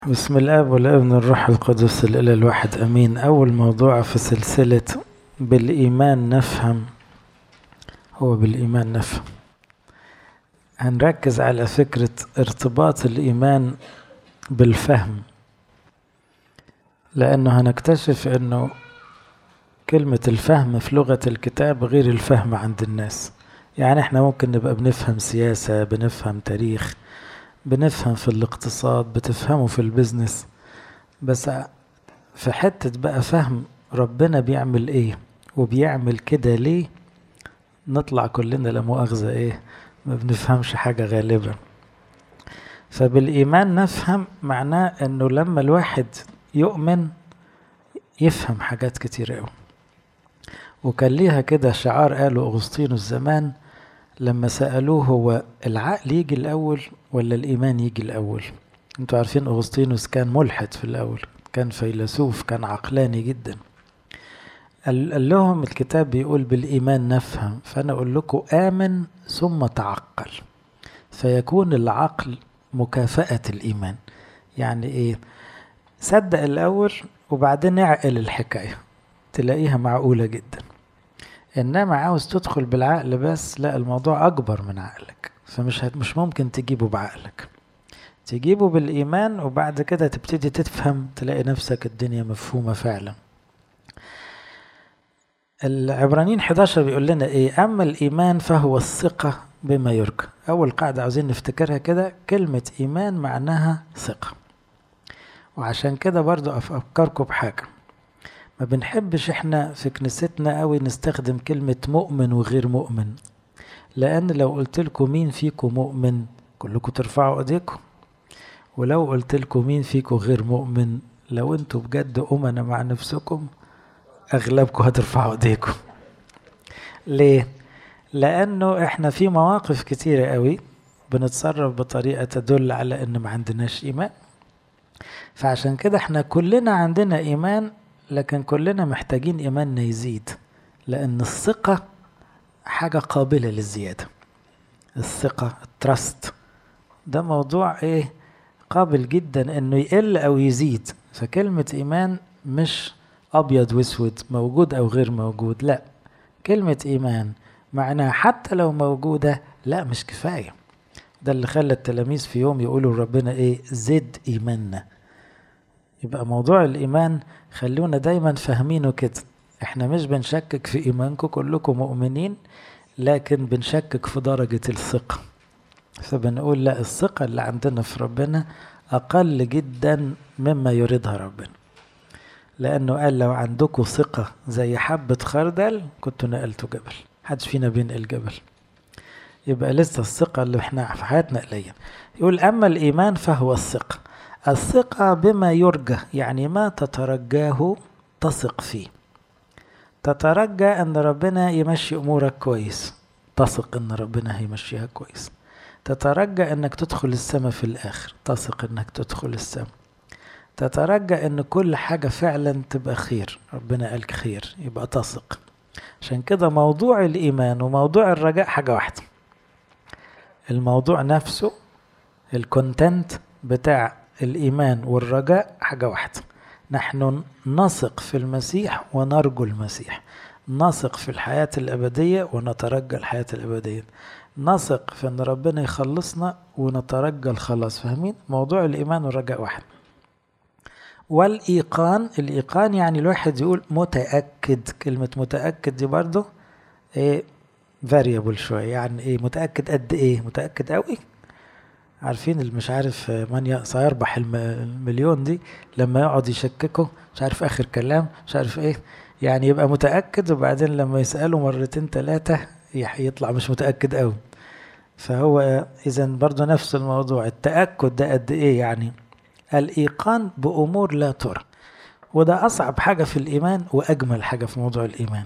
بسم الاب والابن الروح القدس الاله الواحد امين اول موضوع في سلسله بالايمان نفهم هو بالايمان نفهم هنركز على فكره ارتباط الايمان بالفهم لانه هنكتشف انه كلمه الفهم في لغه الكتاب غير الفهم عند الناس يعني احنا ممكن نبقى بنفهم سياسه بنفهم تاريخ بنفهم في الاقتصاد بتفهموا في البيزنس بس في حتة بقى فهم ربنا بيعمل ايه وبيعمل كده ليه نطلع كلنا لا مؤاخذة ايه ما بنفهمش حاجة غالبا فبالإيمان نفهم معناه انه لما الواحد يؤمن يفهم حاجات كتير قوي وكان ليها كده شعار قاله أغسطينوس زمان لما سألوه هو العقل يجي الأول ولا الإيمان يجي الأول انتوا عارفين أغسطينوس كان ملحد في الأول كان فيلسوف كان عقلاني جدا قال لهم الكتاب بيقول بالإيمان نفهم فأنا أقول لكم آمن ثم تعقل فيكون العقل مكافأة الإيمان يعني إيه صدق الأول وبعدين اعقل الحكاية تلاقيها معقولة جدا انما عاوز تدخل بالعقل بس لا الموضوع اكبر من عقلك فمش هت مش ممكن تجيبه بعقلك تجيبه بالايمان وبعد كده تبتدي تفهم تلاقي نفسك الدنيا مفهومة فعلا العبرانيين 11 بيقول لنا ايه اما الايمان فهو الثقة بما يرجى اول قاعدة عاوزين نفتكرها كده كلمة ايمان معناها ثقة وعشان كده برضو افكركم بحاجة ما بنحبش احنا في كنيستنا قوي نستخدم كلمة مؤمن وغير مؤمن لأن لو قلت لكم مين فيكم مؤمن كلكم ترفعوا ايديكم ولو قلت لكم مين فيكم غير مؤمن لو انتوا بجد أمنا مع نفسكم أغلبكم هترفعوا ايديكم ليه؟ لأنه احنا في مواقف كتيرة قوي بنتصرف بطريقة تدل على ان ما عندناش إيمان فعشان كده احنا كلنا عندنا إيمان لكن كلنا محتاجين إيماننا يزيد لأن الثقة حاجة قابلة للزيادة الثقة التراست ده موضوع إيه قابل جدا إنه يقل أو يزيد فكلمة إيمان مش أبيض وأسود موجود أو غير موجود لا كلمة إيمان معناها حتى لو موجودة لا مش كفاية ده اللي خلى التلاميذ في يوم يقولوا ربنا إيه زد إيماننا يبقى موضوع الإيمان خلونا دايما فاهمينه كده احنا مش بنشكك في إيمانكم كلكم مؤمنين لكن بنشكك في درجة الثقة فبنقول لا الثقة اللي عندنا في ربنا أقل جدا مما يريدها ربنا لأنه قال لو عندكم ثقة زي حبة خردل كنتوا نقلتوا جبل محدش فينا بينقل جبل يبقى لسه الثقة اللي احنا في حياتنا قليلة يقول أما الإيمان فهو الثقة الثقة بما يرجى يعني ما تترجاه تثق فيه تترجى ان ربنا يمشي امورك كويس تثق ان ربنا هيمشيها كويس تترجى انك تدخل السماء في الاخر تثق انك تدخل السماء تترجى ان كل حاجة فعلا تبقى خير ربنا قال خير يبقى تثق عشان كده موضوع الايمان وموضوع الرجاء حاجة واحدة الموضوع نفسه الكونتنت بتاع الإيمان والرجاء حاجة واحدة نحن نثق في المسيح ونرجو المسيح نثق في الحياة الأبدية ونترجى الحياة الأبدية نثق في أن ربنا يخلصنا ونترجى الخلاص فاهمين موضوع الإيمان والرجاء واحد والإيقان الإيقان يعني الواحد يقول متأكد كلمة متأكد دي برضو إيه variable شوية يعني إيه متأكد قد إيه متأكد قوي عارفين اللي مش عارف من سيربح المليون دي لما يقعد يشككه مش عارف اخر كلام مش عارف ايه يعني يبقى متاكد وبعدين لما يساله مرتين ثلاثه يطلع مش متاكد قوي فهو اذا برضه نفس الموضوع التاكد ده قد ايه يعني الايقان بامور لا ترى وده اصعب حاجه في الايمان واجمل حاجه في موضوع الايمان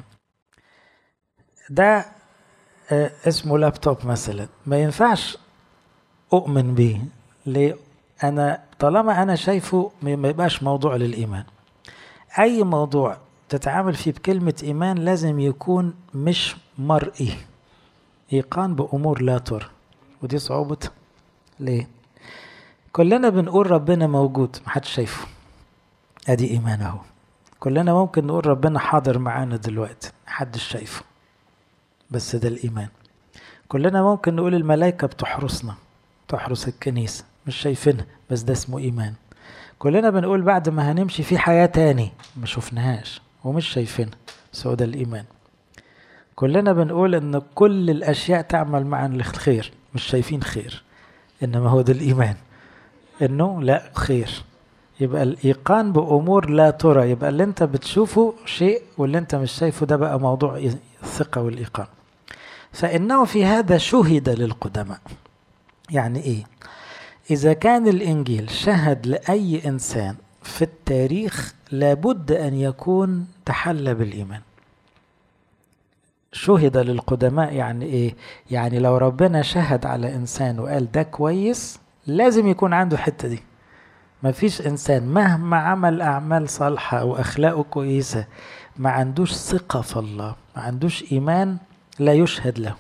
ده اسمه لابتوب مثلا ما ينفعش أؤمن به ليه؟ أنا طالما أنا شايفه ما يبقاش موضوع للإيمان أي موضوع تتعامل فيه بكلمة إيمان لازم يكون مش مرئي إيقان بأمور لا ترى ودي صعوبة ليه؟ كلنا بنقول ربنا موجود محدش شايفه ادي ايمان اهو كلنا ممكن نقول ربنا حاضر معانا دلوقتي محدش شايفه بس ده الايمان كلنا ممكن نقول الملائكة بتحرسنا تحرس الكنيسة مش شايفينها بس ده اسمه ايمان كلنا بنقول بعد ما هنمشي في حياة تاني ما شفناهاش ومش شايفينها بس هو ده الايمان كلنا بنقول ان كل الاشياء تعمل معا للخير مش شايفين خير انما هو ده الايمان انه لا خير يبقى الايقان بامور لا ترى يبقى اللي انت بتشوفه شيء واللي انت مش شايفه ده بقى موضوع الثقه والايقان فانه في هذا شهد للقدماء يعني ايه اذا كان الانجيل شهد لاي انسان في التاريخ لابد ان يكون تحلى بالايمان شهد للقدماء يعني ايه يعني لو ربنا شهد على انسان وقال ده كويس لازم يكون عنده الحته دي مفيش انسان مهما عمل اعمال صالحه او اخلاقه كويسه ما عندوش ثقه في الله ما عندوش ايمان لا يشهد له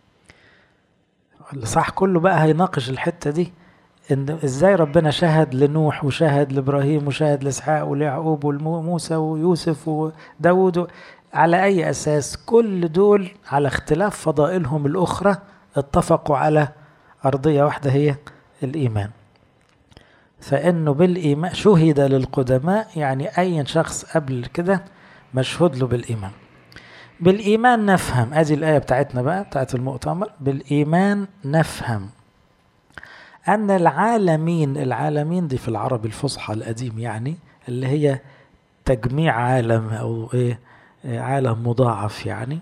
صح كله بقى هيناقش الحته دي ان ازاي ربنا شهد لنوح وشهد لابراهيم وشهد لاسحاق وليعقوب وموسى ويوسف وداود على اي اساس كل دول على اختلاف فضائلهم الاخرى اتفقوا على ارضيه واحده هي الايمان فانه بالايمان شهد للقدماء يعني اي شخص قبل كده مشهود له بالايمان بالايمان نفهم ادي الايه بتاعتنا بقى بتاعت المؤتمر بالايمان نفهم ان العالمين العالمين دي في العربي الفصحى القديم يعني اللي هي تجميع عالم او ايه عالم مضاعف يعني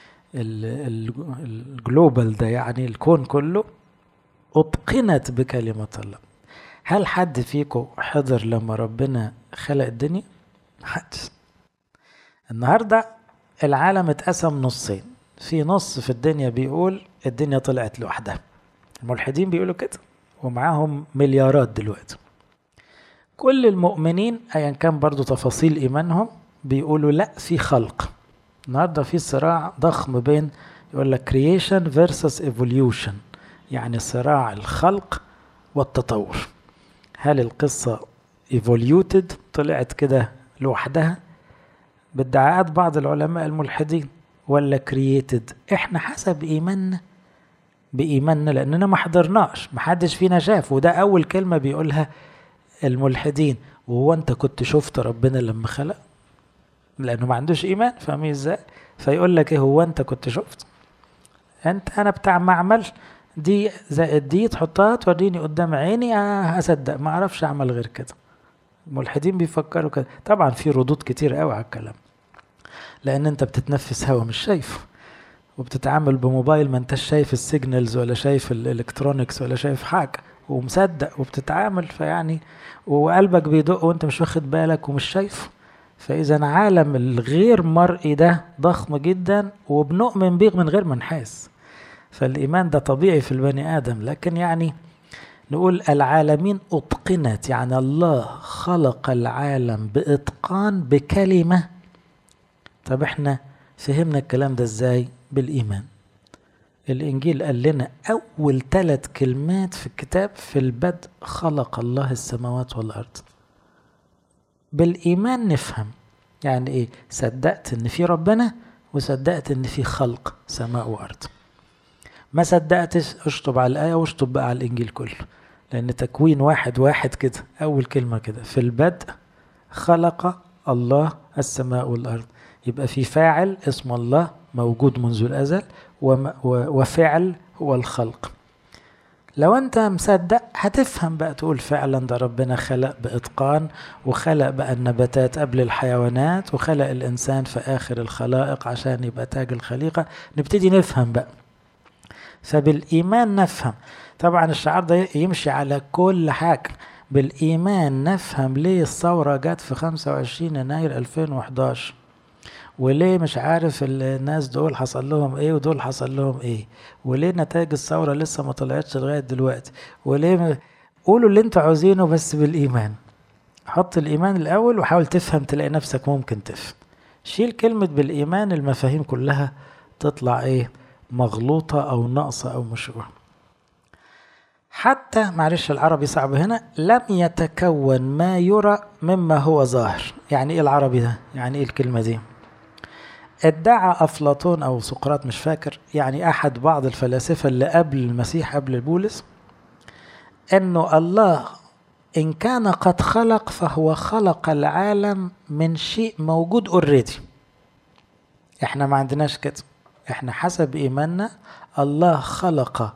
الجلوبال ده يعني الكون كله اتقنت بكلمه الله هل حد فيكم حضر لما ربنا خلق الدنيا؟ محدش النهاردة العالم اتقسم نصين في نص في الدنيا بيقول الدنيا طلعت لوحدها الملحدين بيقولوا كده ومعاهم مليارات دلوقتي كل المؤمنين ايا كان برضو تفاصيل ايمانهم بيقولوا لا في خلق النهارده في صراع ضخم بين يقول لك creation versus evolution يعني صراع الخلق والتطور هل القصة evoluted طلعت كده لوحدها بادعاءات بعض العلماء الملحدين ولا created احنا حسب ايماننا بايماننا لاننا ما حضرناش ما حدش فينا شاف وده اول كلمة بيقولها الملحدين وهو انت كنت شفت ربنا لما خلق لانه ما عندوش ايمان فاهمين ازاي فيقول لك ايه هو انت كنت شفت انت انا بتاع معمل دي زائد دي تحطها توريني قدام عيني هصدق ما اعرفش اعمل غير كده الملحدين بيفكروا كده طبعا في ردود كتير قوي على الكلام لان انت بتتنفس هوا مش شايفه وبتتعامل بموبايل ما انتش شايف السيجنالز ولا شايف الالكترونكس ولا شايف حاجه ومصدق وبتتعامل فيعني وقلبك بيدق وانت مش واخد بالك ومش شايفه فاذا عالم الغير مرئي ده ضخم جدا وبنؤمن بيه من غير ما نحس فالإيمان ده طبيعي في البني آدم لكن يعني نقول العالمين أتقنت يعني الله خلق العالم بإتقان بكلمة طب احنا فهمنا الكلام ده ازاي بالإيمان الإنجيل قال لنا أول ثلاث كلمات في الكتاب في البدء خلق الله السماوات والأرض بالإيمان نفهم يعني إيه صدقت إن في ربنا وصدقت إن في خلق سماء وأرض ما صدقتش اشطب على الآية واشطب بقى على الإنجيل كله لأن تكوين واحد واحد كده أول كلمة كده في البدء خلق الله السماء والأرض يبقى في فاعل اسم الله موجود منذ الأزل وفعل هو الخلق لو انت مصدق هتفهم بقى تقول فعلا ده ربنا خلق بإتقان وخلق بقى النباتات قبل الحيوانات وخلق الإنسان في آخر الخلائق عشان يبقى تاج الخليقة نبتدي نفهم بقى فبالإيمان نفهم طبعا الشعار ده يمشي على كل حاجة بالإيمان نفهم ليه الثورة جت في 25 يناير 2011 وليه مش عارف الناس دول حصل لهم ايه ودول حصل لهم ايه وليه نتائج الثورة لسه ما طلعتش لغاية دلوقتي وليه م... قولوا اللي انتوا عاوزينه بس بالإيمان حط الإيمان الأول وحاول تفهم تلاقي نفسك ممكن تفهم شيل كلمة بالإيمان المفاهيم كلها تطلع ايه مغلوطة أو ناقصة أو مشوه حتى معلش العربي صعب هنا لم يتكون ما يرى مما هو ظاهر يعني ايه العربي ده يعني ايه الكلمة دي ادعى أفلاطون أو سقراط مش فاكر يعني أحد بعض الفلاسفة اللي قبل المسيح قبل بولس أنه الله إن كان قد خلق فهو خلق العالم من شيء موجود اوريدي احنا ما عندناش كده احنا حسب إيماننا الله خلق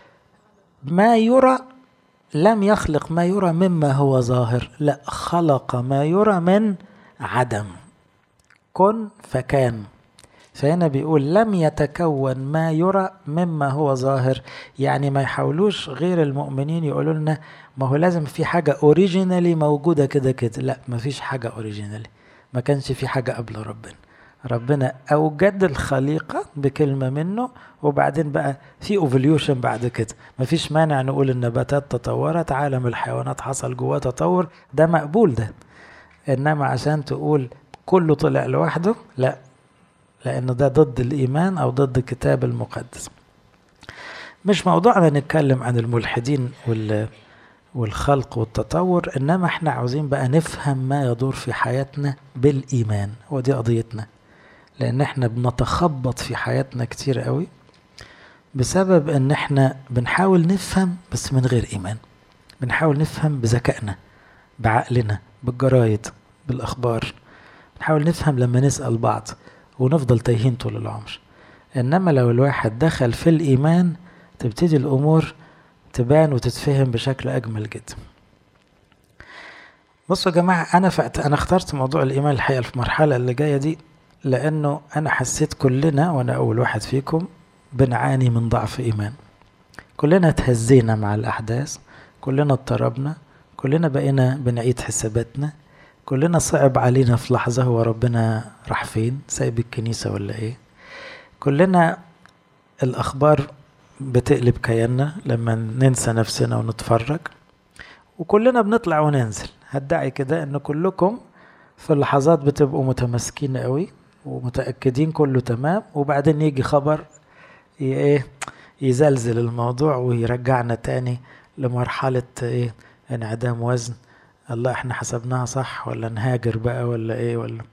ما يرى لم يخلق ما يرى مما هو ظاهر لا خلق ما يرى من عدم كن فكان فهنا بيقول لم يتكون ما يرى مما هو ظاهر يعني ما يحاولوش غير المؤمنين يقولوا لنا ما هو لازم في حاجة اوريجينالي موجودة كده كده لا ما فيش حاجة اوريجينالي ما كانش في حاجة قبل ربنا ربنا اوجد الخليقة بكلمة منه وبعدين بقى في ايفوليوشن بعد كده ما فيش مانع نقول النباتات تطورت عالم الحيوانات حصل جواه تطور ده مقبول ده انما عشان تقول كله طلع لوحده لا لأنه ده ضد الإيمان أو ضد الكتاب المقدس مش موضوعنا نتكلم عن الملحدين وال والخلق والتطور إنما إحنا عاوزين بقى نفهم ما يدور في حياتنا بالإيمان ودي قضيتنا لأن إحنا بنتخبط في حياتنا كتير قوي بسبب إن إحنا بنحاول نفهم بس من غير إيمان بنحاول نفهم بذكائنا بعقلنا بالجرايد بالأخبار نحاول نفهم لما نسأل بعض ونفضل تايهين طول العمر انما لو الواحد دخل في الايمان تبتدي الامور تبان وتتفهم بشكل اجمل جدا بصوا يا جماعه انا فأت انا اخترت موضوع الايمان الحقيقه في المرحله اللي جايه دي لانه انا حسيت كلنا وانا اول واحد فيكم بنعاني من ضعف ايمان كلنا تهزينا مع الاحداث كلنا اضطربنا كلنا بقينا بنعيد حساباتنا كلنا صعب علينا في لحظة هو ربنا راح فين سايب الكنيسة ولا ايه كلنا الأخبار بتقلب كياننا لما ننسى نفسنا ونتفرج وكلنا بنطلع وننزل هدعي كده ان كلكم في اللحظات بتبقوا متماسكين قوي ومتأكدين كله تمام وبعدين يجي خبر ايه يزلزل الموضوع ويرجعنا تاني لمرحلة ايه انعدام وزن الله احنا حسبناها صح ولا نهاجر بقى ولا ايه ولا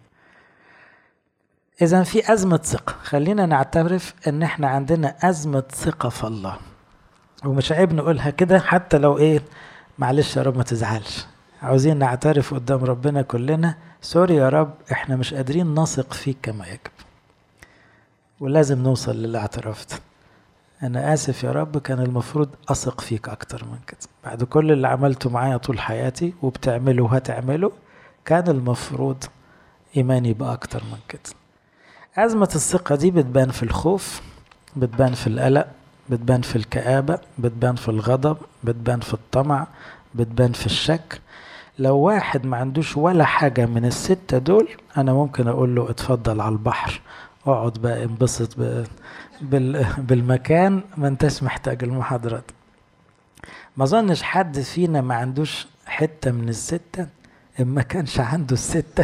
اذا في ازمة ثقة خلينا نعترف ان احنا عندنا ازمة ثقة في الله ومش عيب نقولها كده حتى لو ايه معلش يا رب ما تزعلش عاوزين نعترف قدام ربنا كلنا سوري يا رب احنا مش قادرين نثق فيك كما يجب ولازم نوصل للاعتراف ده انا اسف يا رب كان المفروض اثق فيك اكتر من كده بعد كل اللي عملته معايا طول حياتي وبتعمله وهتعمله كان المفروض ايماني يبقى اكتر من كده ازمة الثقة دي بتبان في الخوف بتبان في القلق بتبان في الكآبة بتبان في الغضب بتبان في الطمع بتبان في الشك لو واحد ما عندوش ولا حاجة من الستة دول أنا ممكن أقول له اتفضل على البحر اقعد بقى انبسط بالمكان ما انتش محتاج المحاضرات ما اظنش حد فينا ما عندوش حتة من الستة ما كانش عنده الستة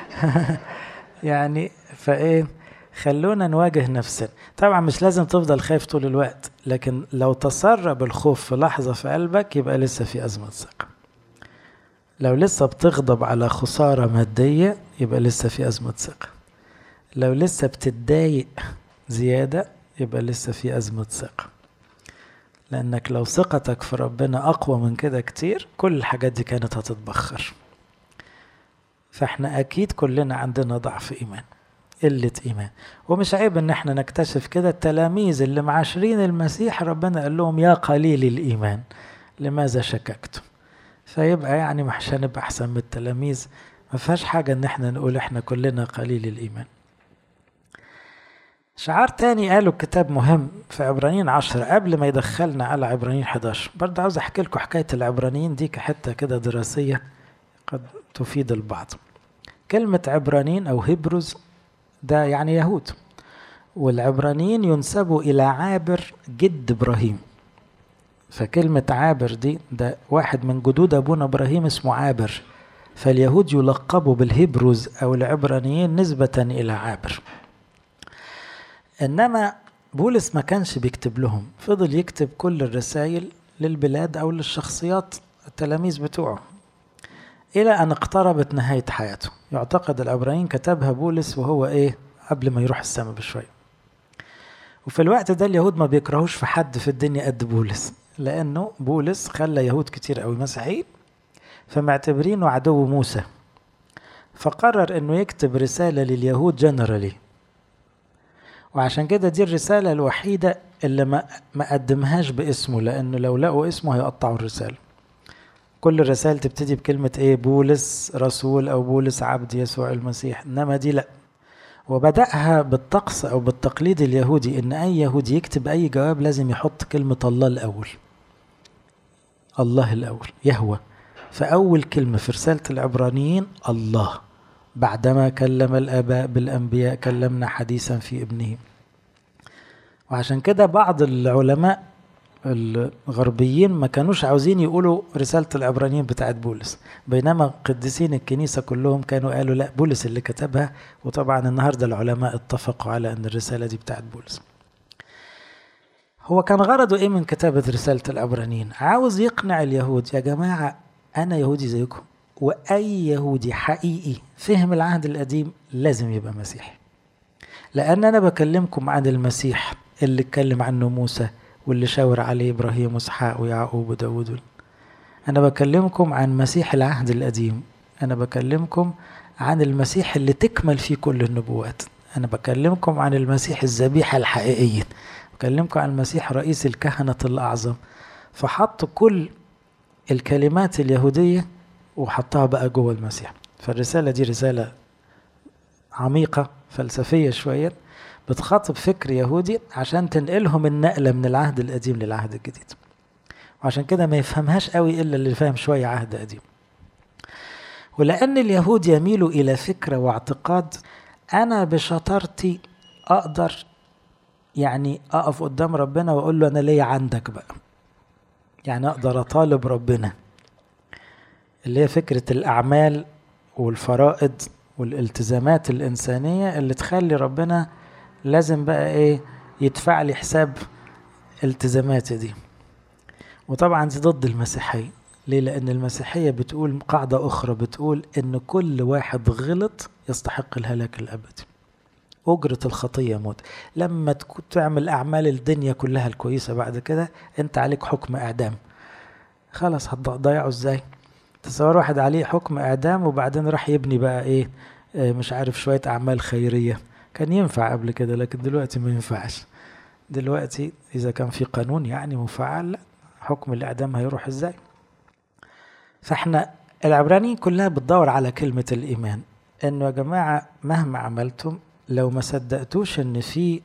يعني فايه خلونا نواجه نفسنا طبعا مش لازم تفضل خايف طول الوقت لكن لو تسرب الخوف في لحظة في قلبك يبقى لسه في أزمة ثقة لو لسه بتغضب على خسارة مادية يبقى لسه في أزمة ثقة لو لسه بتتضايق زيادة يبقى لسه في أزمة ثقة لأنك لو ثقتك في ربنا أقوى من كده كتير كل الحاجات دي كانت هتتبخر فاحنا أكيد كلنا عندنا ضعف إيمان قلة إيمان ومش عيب إن احنا نكتشف كده التلاميذ اللي معاشرين المسيح ربنا قال لهم يا قليل الإيمان لماذا شككتم فيبقى يعني عشان نبقى أحسن من التلاميذ ما فيهاش حاجة إن احنا نقول احنا كلنا قليل الإيمان شعار تاني قاله الكتاب مهم في عبرانيين عشرة قبل ما يدخلنا على عبرانيين 11 برضه عاوز احكي لكم حكاية العبرانيين دي كحتة كده دراسية قد تفيد البعض كلمة عبرانيين أو هبرز ده يعني يهود والعبرانيين ينسبوا إلى عابر جد إبراهيم فكلمة عابر دي ده واحد من جدود أبونا إبراهيم اسمه عابر فاليهود يلقبوا بالهبروز أو العبرانيين نسبة إلى عابر انما بولس ما كانش بيكتب لهم فضل يكتب كل الرسائل للبلاد أو للشخصيات التلاميذ بتوعه إلى أن اقتربت نهاية حياته يعتقد العبرانيين كتبها بولس وهو إيه قبل ما يروح السماء بشوية وفي الوقت ده اليهود ما بيكرهوش في حد في الدنيا قد بولس لأنه بولس خلى يهود كتير قوي مسيحيين فمعتبرينه عدو موسى فقرر انه يكتب رسالة لليهود جنرالي وعشان كده دي الرسالة الوحيدة اللي ما, ما قدمهاش باسمه لانه لو لقوا اسمه هيقطعوا الرسالة كل الرسائل تبتدي بكلمة ايه بولس رسول او بولس عبد يسوع المسيح انما دي لا وبدأها بالطقس او بالتقليد اليهودي ان اي يهودي يكتب اي جواب لازم يحط كلمة الله الاول الله الاول يهوى فأول كلمة في رسالة العبرانيين الله بعدما كلم الآباء بالأنبياء كلمنا حديثا في ابنه وعشان كده بعض العلماء الغربيين ما كانوش عاوزين يقولوا رسالة العبرانيين بتاعت بولس بينما قديسين الكنيسة كلهم كانوا قالوا لا بولس اللي كتبها وطبعا النهاردة العلماء اتفقوا على أن الرسالة دي بتاعت بولس هو كان غرضه ايه من كتابة رسالة العبرانيين عاوز يقنع اليهود يا جماعة أنا يهودي زيكم وأي يهودي حقيقي فهم العهد القديم لازم يبقى مسيحي لأن أنا بكلمكم عن المسيح اللي اتكلم عنه موسى واللي شاور عليه إبراهيم وإسحاق ويعقوب وداود أنا بكلمكم عن مسيح العهد القديم أنا بكلمكم عن المسيح اللي تكمل فيه كل النبوات أنا بكلمكم عن المسيح الذبيحة الحقيقية بكلمكم عن المسيح رئيس الكهنة الأعظم فحط كل الكلمات اليهودية وحطها بقى جوه المسيح فالرسالة دي رسالة عميقة فلسفية شوية بتخاطب فكر يهودي عشان تنقلهم النقلة من العهد القديم للعهد الجديد وعشان كده ما يفهمهاش قوي إلا اللي فاهم شوية عهد قديم ولأن اليهود يميلوا إلى فكرة واعتقاد أنا بشطارتي أقدر يعني أقف قدام ربنا وأقول له أنا ليا عندك بقى يعني أقدر أطالب ربنا اللي هي فكرة الأعمال والفرائض والالتزامات الإنسانية اللي تخلي ربنا لازم بقى إيه يدفع لي حساب التزاماتي دي وطبعا دي ضد المسيحية ليه؟ لأن المسيحية بتقول قاعدة أخرى بتقول إن كل واحد غلط يستحق الهلاك الأبدي أجرة الخطية موت لما تعمل أعمال الدنيا كلها الكويسة بعد كده أنت عليك حكم إعدام خلاص هتضيعه إزاي تصور واحد عليه حكم إعدام وبعدين راح يبني بقى إيه مش عارف شوية أعمال خيرية كان ينفع قبل كده لكن دلوقتي ما ينفعش دلوقتي إذا كان في قانون يعني مفعل لا حكم الإعدام هيروح إزاي فإحنا العبرانيين كلها بتدور على كلمة الإيمان إنه يا جماعة مهما عملتم لو ما صدقتوش ان في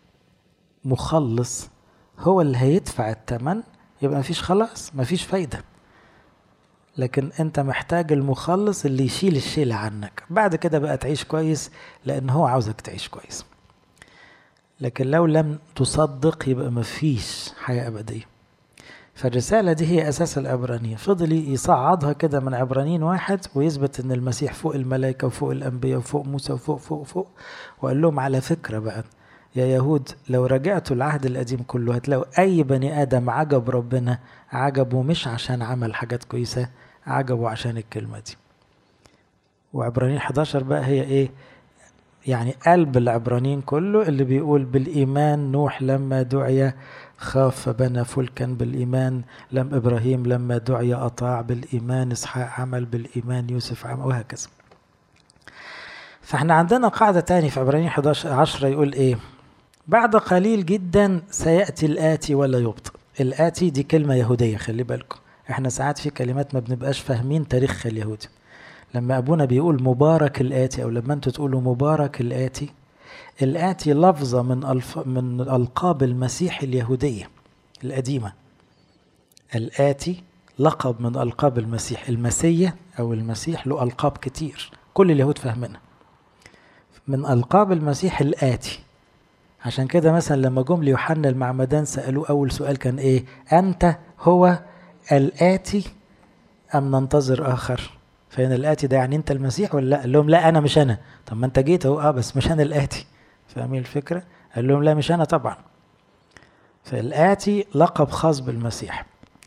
مخلص هو اللي هيدفع الثمن يبقى مفيش خلاص مفيش فايدة لكن انت محتاج المخلص اللي يشيل الشيلة عنك بعد كده بقى تعيش كويس لان هو عاوزك تعيش كويس لكن لو لم تصدق يبقى مفيش حياة أبدية فالرسالة دي هي أساس العبرانية فضل يصعدها كده من عبرانيين واحد ويثبت إن المسيح فوق الملائكة وفوق الأنبياء وفوق موسى وفوق فوق فوق وقال لهم على فكرة بقى يا يهود لو رجعتوا العهد القديم كله هتلاقوا أي بني آدم عجب ربنا عجبه مش عشان عمل حاجات كويسة عجبه عشان الكلمة دي وعبرانيين 11 بقى هي إيه يعني قلب العبرانيين كله اللي بيقول بالإيمان نوح لما دعي خاف فبنى فلكا بالإيمان لم إبراهيم لما دعي أطاع بالإيمان إسحاق عمل بالإيمان يوسف عمل وهكذا فاحنا عندنا قاعدة تاني في عبرانيين 11 10 يقول إيه بعد قليل جدا سيأتي الآتي ولا يبطئ الآتي دي كلمة يهودية خلي بالكم احنا ساعات في كلمات ما بنبقاش فاهمين تاريخها اليهودي لما أبونا بيقول مبارك الآتي أو لما أنتوا تقولوا مبارك الآتي الآتي لفظة من ألف من ألقاب المسيح اليهودية القديمة الآتي لقب من ألقاب المسيح المسيح أو المسيح له ألقاب كتير كل اليهود فاهمينها من ألقاب المسيح الآتي عشان كده مثلا لما جم ليوحنا المعمدان سألوه أول سؤال كان إيه أنت هو الآتي أم ننتظر آخر فإن الآتي ده يعني أنت المسيح ولا لا؟ قال لهم لا أنا مش أنا طب ما أنت جيت أهو أه بس مش أنا الآتي فاهمين الفكرة؟ قال لهم لا مش أنا طبعا فالآتي لقب خاص بالمسيح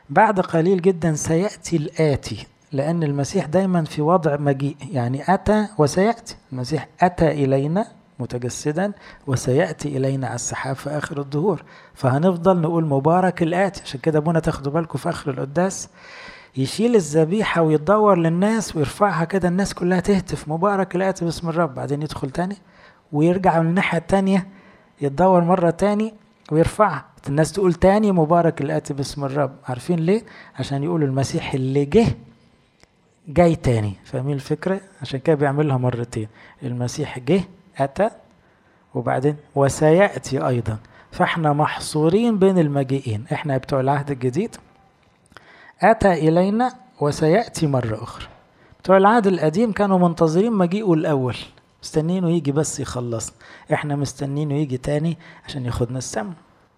بعد قليل جدا سيأتي الآتي لأن المسيح دايما في وضع مجيء يعني أتى وسيأتي المسيح أتى إلينا متجسدا وسيأتي إلينا على السحاب في آخر الظهور فهنفضل نقول مبارك الآتي عشان كده أبونا تاخدوا بالكم في آخر القداس يشيل الذبيحة ويتدور للناس ويرفعها كده الناس كلها تهتف مبارك الآتي باسم الرب بعدين يدخل تاني ويرجع من الناحية التانية يتدور مرة تاني ويرفعها الناس تقول تاني مبارك الآتي باسم الرب عارفين ليه؟ عشان يقولوا المسيح اللي جه جاي تاني فاهمين الفكرة؟ عشان كده بيعملها مرتين المسيح جه أتى وبعدين وسيأتي أيضا فاحنا محصورين بين المجيئين احنا بتوع العهد الجديد أتى إلينا وسيأتي مرة أخرى بتوع العهد القديم كانوا منتظرين مجيئه الأول مستنينه يجي بس يخلص احنا مستنينه يجي تاني عشان ياخدنا السم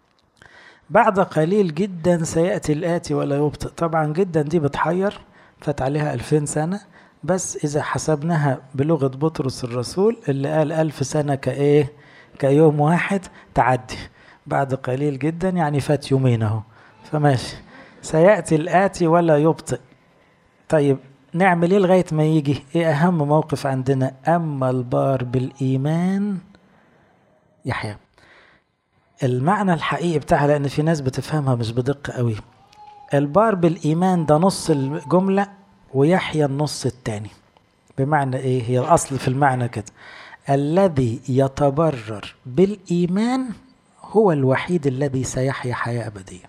بعد قليل جدا سيأتي الآتي ولا يبطئ طبعا جدا دي بتحير فات عليها ألفين سنة بس إذا حسبناها بلغة بطرس الرسول اللي قال ألف سنة كإيه كيوم واحد تعدي بعد قليل جدا يعني فات يومين أهو فماشي سيأتي الآتي ولا يبطئ طيب نعمل ايه لغاية ما يجي ايه اهم موقف عندنا اما البار بالايمان يحيى المعنى الحقيقي بتاعها لان في ناس بتفهمها مش بدقة قوي البار بالايمان ده نص الجملة ويحيى النص التاني بمعنى ايه هي الاصل في المعنى كده الذي يتبرر بالايمان هو الوحيد الذي سيحيا حياة ابدية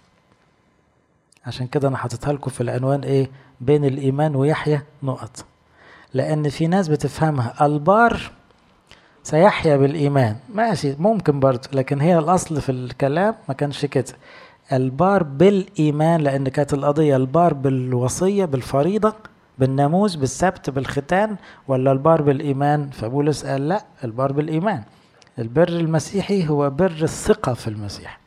عشان كده انا حاططها لكم في العنوان ايه بين الايمان ويحيى نقط لان في ناس بتفهمها البار سيحيا بالايمان ماشي ممكن برضه لكن هي الاصل في الكلام ما كانش كده البار بالايمان لان كانت القضيه البار بالوصيه بالفريضه بالناموس بالسبت بالختان ولا البار بالايمان فبولس قال لا البار بالايمان البر المسيحي هو بر الثقه في المسيح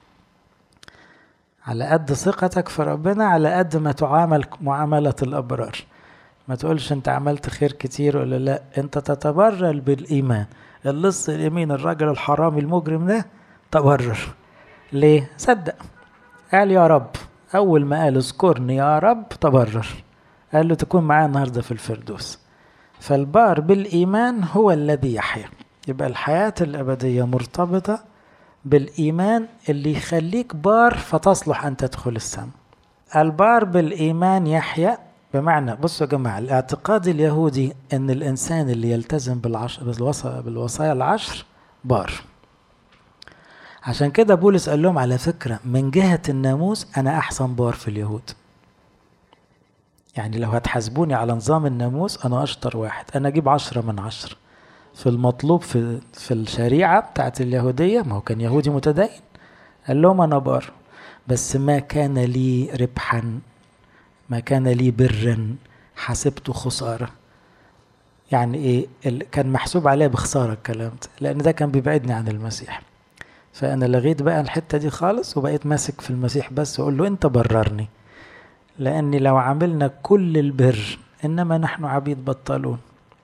على قد ثقتك في ربنا على قد ما تعامل معاملة الأبرار ما تقولش انت عملت خير كتير ولا لا انت تتبرر بالإيمان اللص اليمين الراجل الحرامي المجرم ده تبرر ليه صدق قال يا رب أول ما قال اذكرني يا رب تبرر قال له تكون معايا النهاردة في الفردوس فالبار بالإيمان هو الذي يحيا يبقى الحياة الأبدية مرتبطة بالإيمان اللي يخليك بار فتصلح أن تدخل السماء البار بالإيمان يحيا بمعنى بصوا يا جماعة الاعتقاد اليهودي أن الإنسان اللي يلتزم بالعشر بالوصايا العشر بار عشان كده بولس قال لهم على فكرة من جهة الناموس أنا أحسن بار في اليهود يعني لو هتحاسبوني على نظام الناموس أنا أشطر واحد أنا أجيب عشرة من عشرة في المطلوب في في الشريعة بتاعت اليهودية ما هو كان يهودي متدين قال لهم أنا بار بس ما كان لي ربحا ما كان لي برا حسبته خسارة يعني إيه كان محسوب عليه بخسارة الكلام ده لأن ده كان بيبعدني عن المسيح فأنا لغيت بقى الحتة دي خالص وبقيت ماسك في المسيح بس وأقول له أنت بررني لأني لو عملنا كل البر إنما نحن عبيد بطلون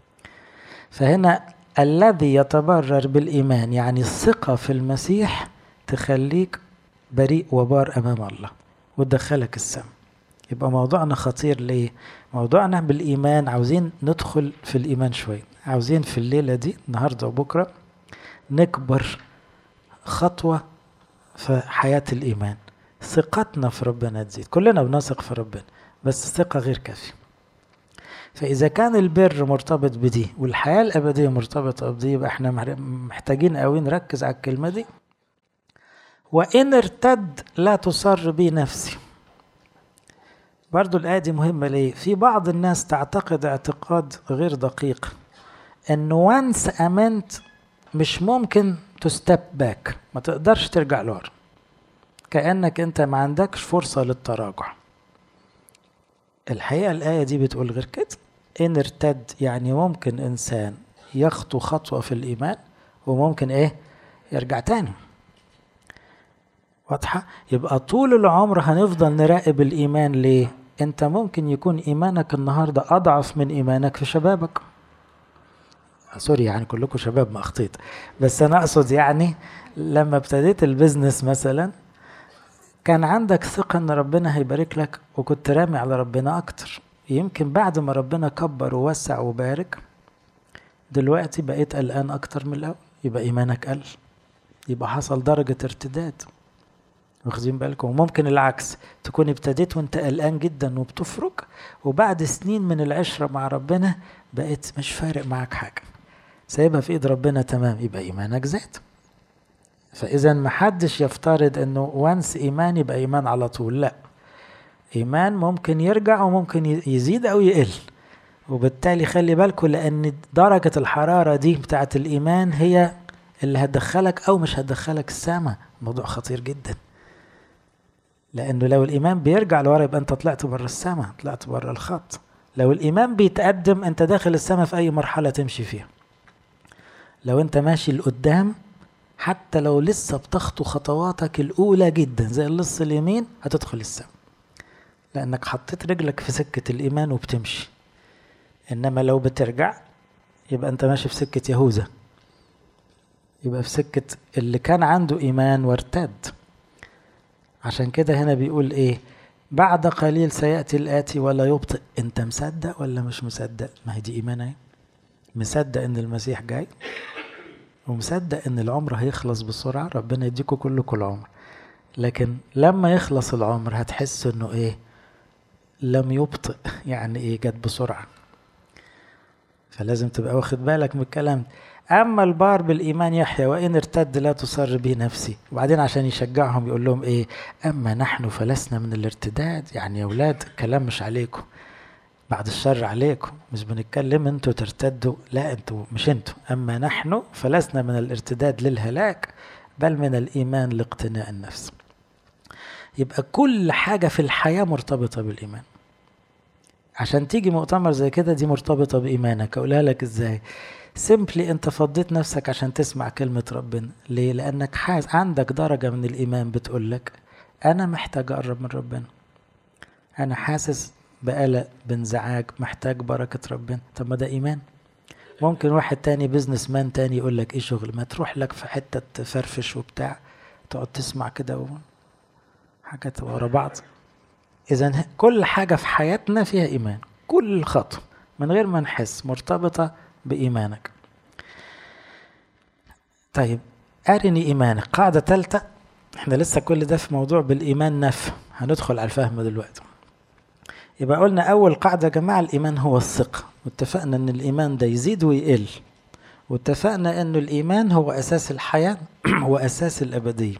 فهنا الذي يتبرر بالإيمان يعني الثقة في المسيح تخليك بريء وبار أمام الله وتدخلك السماء يبقى موضوعنا خطير ليه؟ موضوعنا بالإيمان عاوزين ندخل في الإيمان شوي عاوزين في الليلة دي النهاردة وبكرة نكبر خطوة في حياة الإيمان ثقتنا في ربنا تزيد كلنا بنثق في ربنا بس الثقة غير كافية فإذا كان البر مرتبط بدي والحياة الأبدية مرتبطة بدي يبقى احنا محتاجين قوي نركز على الكلمة دي وإن ارتد لا تصر بي نفسي برضو الآية دي مهمة ليه؟ في بعض الناس تعتقد اعتقاد غير دقيق إنه وانس أمنت مش ممكن تستب باك ما تقدرش ترجع لورا كأنك أنت ما عندكش فرصة للتراجع الحقيقة الآية دي بتقول غير كده إن ارتد يعني ممكن إنسان يخطو خطوة في الإيمان وممكن إيه يرجع تاني واضحة يبقى طول العمر هنفضل نراقب الإيمان ليه أنت ممكن يكون إيمانك النهاردة أضعف من إيمانك في شبابك سوري يعني كلكم شباب ما أخطيت بس أنا أقصد يعني لما ابتديت البيزنس مثلا كان عندك ثقة ان ربنا هيبارك لك وكنت رامي على ربنا اكتر يمكن بعد ما ربنا كبر ووسع وبارك دلوقتي بقيت قلقان اكتر من الاول يبقى ايمانك قل يبقى حصل درجة ارتداد واخدين بالكم وممكن العكس تكون ابتديت وانت قلقان جدا وبتفرك وبعد سنين من العشرة مع ربنا بقيت مش فارق معاك حاجة سايبها في ايد ربنا تمام يبقى ايمانك زاد فاذا محدش يفترض انه وانس ايمان يبقى ايمان على طول لا ايمان ممكن يرجع وممكن يزيد او يقل وبالتالي خلي بالكم لان درجة الحرارة دي بتاعت الايمان هي اللي هتدخلك او مش هتدخلك السماء موضوع خطير جدا لانه لو الايمان بيرجع لورا يبقى انت طلعت بره السماء طلعت بره الخط لو الايمان بيتقدم انت داخل السماء في اي مرحله تمشي فيها لو انت ماشي لقدام حتى لو لسه بتخطو خطواتك الاولى جدا زي اللص اليمين هتدخل السماء لانك حطيت رجلك في سكه الايمان وبتمشي انما لو بترجع يبقى انت ماشي في سكه يهوذا يبقى في سكه اللي كان عنده ايمان وارتد عشان كده هنا بيقول ايه بعد قليل سيأتي الآتي ولا يبطئ انت مصدق ولا مش مصدق ما هي دي إيمان اهي مصدق ان المسيح جاي ومصدق ان العمر هيخلص بسرعة ربنا يديكوا كلكم العمر لكن لما يخلص العمر هتحس انه ايه لم يبطئ يعني ايه جت بسرعة فلازم تبقى واخد بالك من الكلام أما البار بالإيمان يحيى وإن ارتد لا تصر به نفسي وبعدين عشان يشجعهم يقول لهم إيه أما نحن فلسنا من الارتداد يعني يا أولاد كلام مش عليكم بعد الشر عليكم مش بنتكلم انتوا ترتدوا لا انتوا مش انتوا أما نحن فلسنا من الارتداد للهلاك بل من الإيمان لاقتناء النفس يبقى كل حاجة في الحياة مرتبطة بالإيمان عشان تيجي مؤتمر زي كده دي مرتبطة بإيمانك أقولها لك إزاي سيمبلي انت فضيت نفسك عشان تسمع كلمة ربنا ليه لانك حاس عندك درجة من الايمان بتقولك انا محتاج اقرب من ربنا انا حاسس بقلق بانزعاج محتاج بركة ربنا طب ما ده ايمان ممكن واحد تاني بيزنس مان تاني يقول لك ايه شغل ما تروح لك في حتة تفرفش وبتاع تقعد تسمع كده حاجات ورا بعض اذا كل حاجة في حياتنا فيها ايمان كل خطوة من غير ما نحس مرتبطة بإيمانك طيب أرني إيمانك قاعدة ثالثة احنا لسه كل ده في موضوع بالإيمان نفهم هندخل على الفهم دلوقتي يبقى قلنا أول قاعدة يا جماعة الإيمان هو الثقة واتفقنا إن الإيمان ده يزيد ويقل واتفقنا إنه الإيمان هو أساس الحياة وأساس الأبدية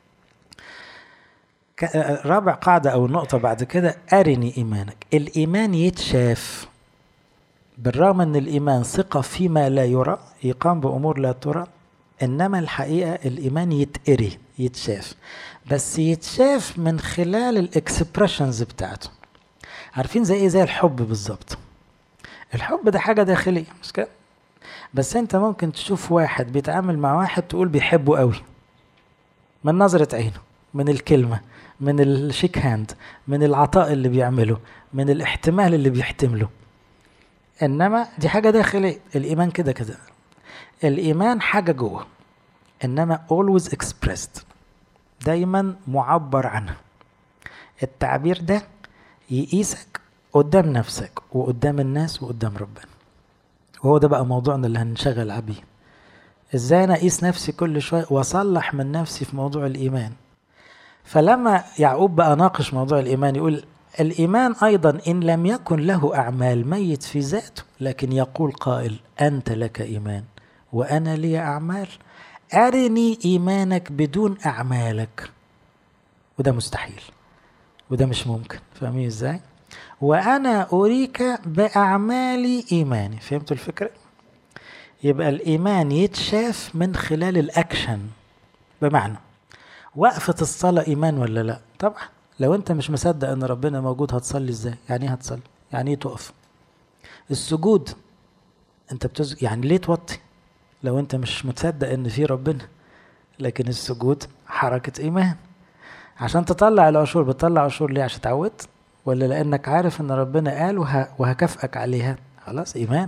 رابع قاعدة أو نقطة بعد كده أرني إيمانك الإيمان يتشاف بالرغم ان الايمان ثقه فيما لا يرى يقام بامور لا ترى انما الحقيقه الايمان يتقري يتشاف بس يتشاف من خلال الاكسبريشنز بتاعته عارفين زي ايه زي الحب بالظبط الحب ده حاجه داخليه مش كده بس انت ممكن تشوف واحد بيتعامل مع واحد تقول بيحبه قوي من نظره عينه من الكلمه من الشيك هاند من العطاء اللي بيعمله من الاحتمال اللي بيحتمله انما دي حاجه داخليه الايمان كده كده الايمان حاجه جوه انما always expressed دايما معبر عنها التعبير ده يقيسك قدام نفسك وقدام الناس وقدام ربنا وهو ده بقى موضوعنا اللي هنشغل عبيه ازاي انا اقيس نفسي كل شويه واصلح من نفسي في موضوع الايمان فلما يعقوب بقى ناقش موضوع الايمان يقول الإيمان أيضا إن لم يكن له أعمال ميت في ذاته لكن يقول قائل أنت لك إيمان وأنا لي أعمال أرني إيمانك بدون أعمالك وده مستحيل وده مش ممكن فاهمين إزاي وأنا أريك بأعمالي إيماني فهمتوا الفكرة يبقى الإيمان يتشاف من خلال الأكشن بمعنى وقفة الصلاة إيمان ولا لا طبعا لو انت مش مصدق ان ربنا موجود هتصلي ازاي يعني ايه هتصلي يعني ايه تقف السجود انت بتز... يعني ليه توطي لو انت مش متصدق ان في ربنا لكن السجود حركة ايمان عشان تطلع العشور بتطلع عشور ليه عشان اتعودت ولا لانك عارف ان ربنا قال وه... وهكافئك عليها خلاص ايمان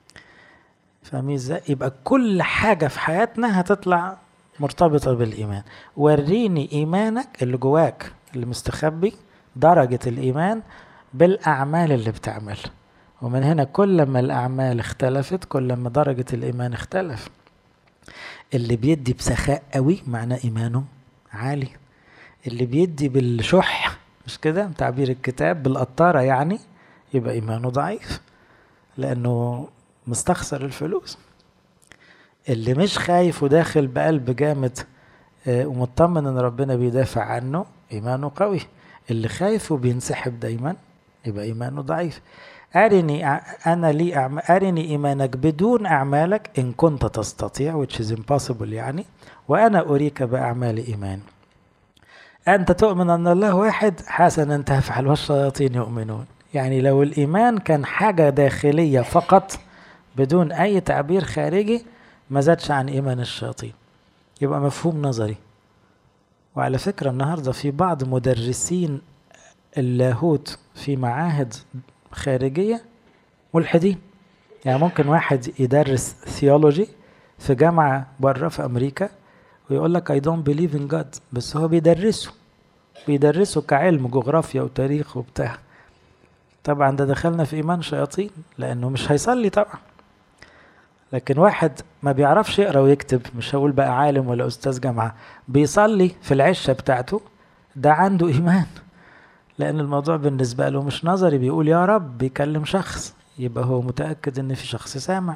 فاهمين ازاي يبقى كل حاجة في حياتنا هتطلع مرتبطة بالإيمان وريني إيمانك اللي جواك اللي مستخبي درجة الإيمان بالأعمال اللي بتعملها ومن هنا كل ما الأعمال اختلفت كل ما درجة الإيمان اختلف اللي بيدي بسخاء قوي معناه إيمانه عالي اللي بيدي بالشح مش كده تعبير الكتاب بالقطارة يعني يبقى إيمانه ضعيف لأنه مستخسر الفلوس اللي مش خايف وداخل بقلب جامد ومطمن ان ربنا بيدافع عنه ايمانه قوي اللي خايف وبينسحب دايما يبقى ايمانه ضعيف ارني انا لي أعم... ارني ايمانك بدون اعمالك ان كنت تستطيع which is impossible يعني وانا اريك باعمال ايمان انت تؤمن ان الله واحد حسنا تفعل والشياطين يؤمنون يعني لو الايمان كان حاجه داخليه فقط بدون اي تعبير خارجي ما زادش عن ايمان الشياطين يبقى مفهوم نظري وعلى فكرة النهاردة في بعض مدرسين اللاهوت في معاهد خارجية ملحدين يعني ممكن واحد يدرس ثيولوجي في جامعة بره في أمريكا ويقول لك I don't believe in God بس هو بيدرسه بيدرسه كعلم جغرافيا وتاريخ وبتاع طبعا ده دخلنا في إيمان شياطين لأنه مش هيصلي طبعا لكن واحد ما بيعرفش يقرا ويكتب مش هقول بقى عالم ولا استاذ جامعه بيصلي في العشه بتاعته ده عنده ايمان لان الموضوع بالنسبه له مش نظري بيقول يا رب بيكلم شخص يبقى هو متاكد ان في شخص سامع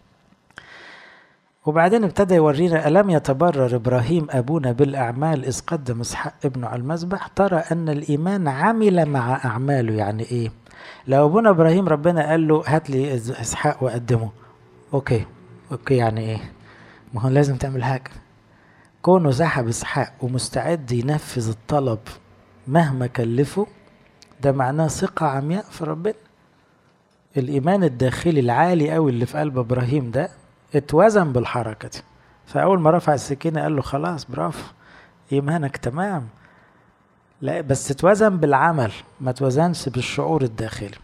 وبعدين ابتدى يورينا ألم يتبرر إبراهيم أبونا بالأعمال إذ قدم إسحاق ابنه على المذبح ترى أن الإيمان عمل مع أعماله يعني إيه لو أبونا إبراهيم ربنا قال له هات لي إسحاق وقدمه اوكي اوكي يعني ايه ما هو لازم تعمل حاجه كونه سحب اسحاق ومستعد ينفذ الطلب مهما كلفه ده معناه ثقة عمياء في ربنا الإيمان الداخلي العالي قوي اللي في قلب إبراهيم ده اتوزن بالحركة دي فأول ما رفع السكينة قال له خلاص برافو إيمانك تمام لا بس اتوزن بالعمل ما توزنش بالشعور الداخلي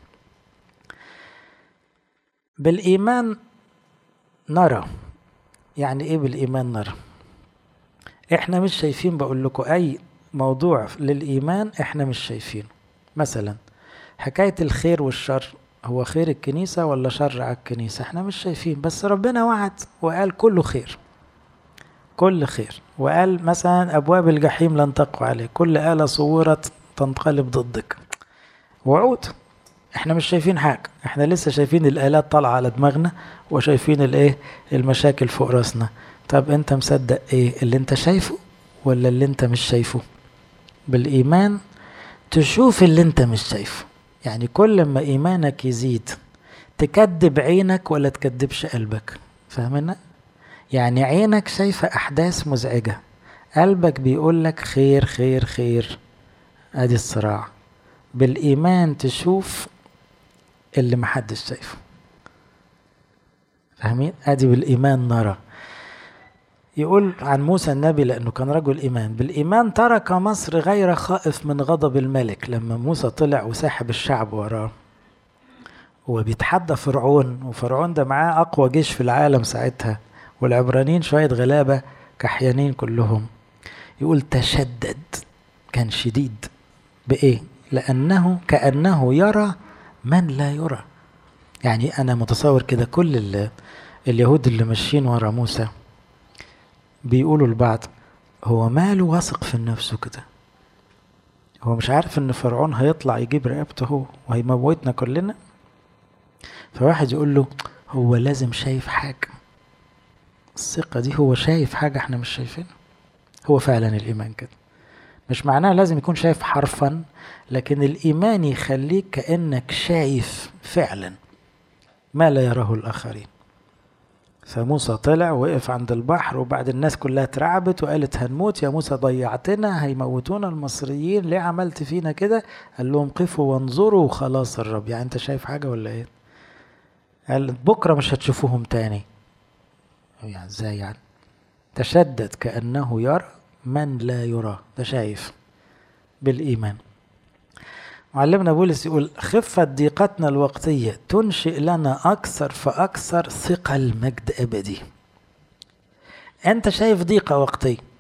بالإيمان نرى يعني ايه بالايمان نرى احنا مش شايفين بقول لكم اي موضوع للايمان احنا مش شايفينه مثلا حكايه الخير والشر هو خير الكنيسه ولا شر على الكنيسه احنا مش شايفين بس ربنا وعد وقال كله خير كل خير وقال مثلا ابواب الجحيم لن تقوى عليه كل اله صورت تنقلب ضدك وعود احنا مش شايفين حاجة احنا لسه شايفين الآلات طالعة على دماغنا وشايفين الايه المشاكل فوق راسنا طب انت مصدق ايه اللي انت شايفه ولا اللي انت مش شايفه بالإيمان تشوف اللي انت مش شايفه يعني كل ما إيمانك يزيد تكذب عينك ولا تكذبش قلبك فاهمنا يعني عينك شايفة أحداث مزعجة قلبك بيقول لك خير خير خير ادي الصراع بالإيمان تشوف اللي محدش شايفه فاهمين ادي بالايمان نرى يقول عن موسى النبي لانه كان رجل ايمان بالايمان ترك مصر غير خائف من غضب الملك لما موسى طلع وساحب الشعب وراه وبيتحدى فرعون وفرعون ده معاه اقوى جيش في العالم ساعتها والعبرانيين شويه غلابه كحيانين كلهم يقول تشدد كان شديد بايه لانه كانه يرى من لا يرى يعني انا متصور كده كل اليهود اللي ماشيين ورا موسى بيقولوا لبعض هو ماله واثق في نفسه كده هو مش عارف ان فرعون هيطلع يجيب رقبته هو وهيموتنا كلنا فواحد يقول له هو لازم شايف حاجة الثقة دي هو شايف حاجة احنا مش شايفينها هو فعلا الإيمان كده مش معناه لازم يكون شايف حرفا لكن الإيمان يخليك كأنك شايف فعلا ما لا يراه الآخرين فموسى طلع وقف عند البحر وبعد الناس كلها اترعبت وقالت هنموت يا موسى ضيعتنا هيموتونا المصريين ليه عملت فينا كده قال لهم قفوا وانظروا خلاص الرب يعني انت شايف حاجة ولا ايه قال بكرة مش هتشوفوهم تاني يعني ازاي يعني تشدد كأنه يرى من لا يرى ده شايف بالإيمان معلمنا بولس يقول خفة ضيقتنا الوقتية تنشئ لنا أكثر فأكثر ثقل مجد أبدي أنت شايف ضيقة وقتية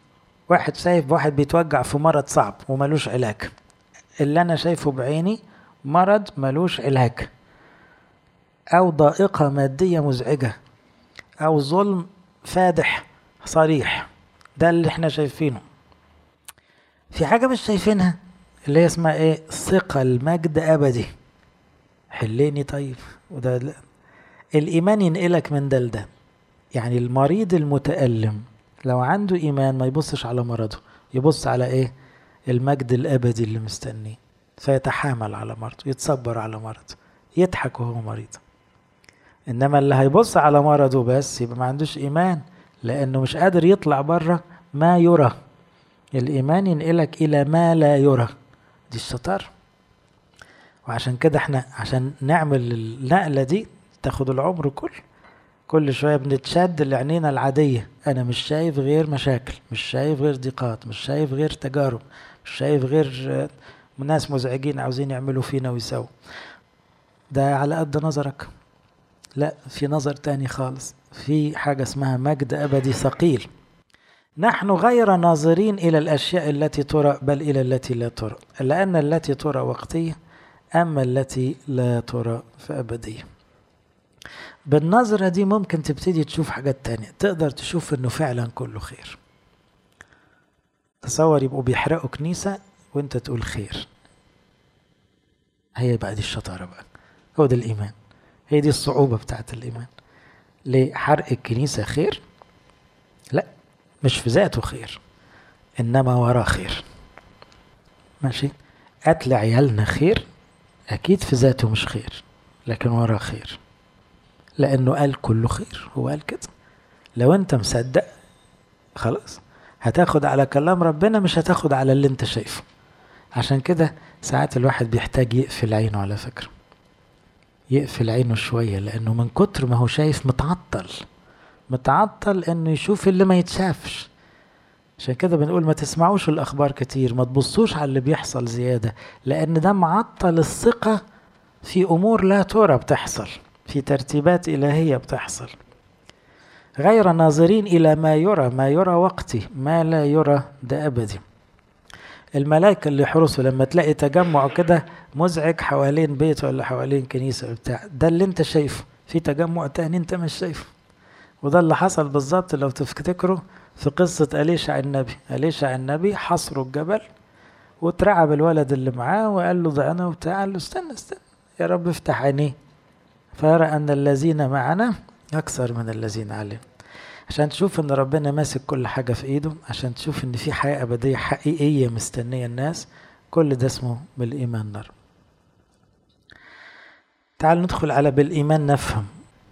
واحد شايف واحد بيتوجع في مرض صعب وملوش علاج اللي انا شايفه بعيني مرض ملوش علاج او ضائقة مادية مزعجة او ظلم فادح صريح ده اللي احنا شايفينه في حاجة مش شايفينها اللي هي اسمها ايه ثقة المجد ابدي حليني طيب وده لا. الايمان ينقلك من ده لده يعني المريض المتألم لو عنده ايمان ما يبصش على مرضه يبص على ايه المجد الابدي اللي مستنيه فيتحامل على مرضه يتصبر على مرضه يضحك وهو مريض انما اللي هيبص على مرضه بس يبقى ما عندوش ايمان لانه مش قادر يطلع بره ما يرى الايمان ينقلك الى ما لا يرى دي الشطاره وعشان كده احنا عشان نعمل النقله دي تاخد العمر كله كل شويه بنتشد لعينينا العاديه انا مش شايف غير مشاكل مش شايف غير ضيقات مش شايف غير تجارب مش شايف غير ناس مزعجين عاوزين يعملوا فينا ويسووا ده على قد نظرك لا في نظر تاني خالص في حاجة اسمها مجد أبدي ثقيل نحن غير ناظرين إلى الأشياء التي ترى بل إلى التي لا ترى لأن التي ترى وقتية أما التي لا ترى فأبدية بالنظرة دي ممكن تبتدي تشوف حاجات تانية تقدر تشوف انه فعلا كله خير تصور يبقوا بيحرقوا كنيسة وانت تقول خير هي بقى دي الشطارة بقى هو ده الإيمان هي دي الصعوبة بتاعت الإيمان ليه حرق الكنيسة خير لا مش في ذاته خير إنما وراه خير ماشي قتل عيالنا خير أكيد في ذاته مش خير لكن وراه خير لأنه قال كله خير هو قال كده لو أنت مصدق خلاص هتاخد على كلام ربنا مش هتاخد على اللي أنت شايفه عشان كده ساعات الواحد بيحتاج يقفل عينه على فكرة يقفل عينه شوية لأنه من كتر ما هو شايف متعطل متعطل إنه يشوف اللي ما يتشافش عشان كده بنقول ما تسمعوش الأخبار كتير ما تبصوش على اللي بيحصل زيادة لأن ده معطل الثقة في أمور لا ترى بتحصل في ترتيبات إلهية بتحصل غير ناظرين إلى ما يرى ما يرى وقتي ما لا يرى ده أبدي الملائكة اللي يحرسوا لما تلاقي تجمع كده مزعج حوالين بيت ولا حوالين كنيسة بتاع ده اللي انت شايفه في تجمع تاني انت مش شايفه وده اللي حصل بالظبط لو تفتكروا في قصة أليشع النبي أليشع النبي حصروا الجبل واترعب الولد اللي معاه وقال له ضعنا وبتاع قال له استنى استنى يا رب افتح عينيه فيرى أن الذين معنا أكثر من الذين علينا عشان تشوف ان ربنا ماسك كل حاجة في ايده عشان تشوف ان في حياة ابدية حقيقية مستنية الناس كل ده اسمه بالايمان نر تعالوا ندخل على بالايمان نفهم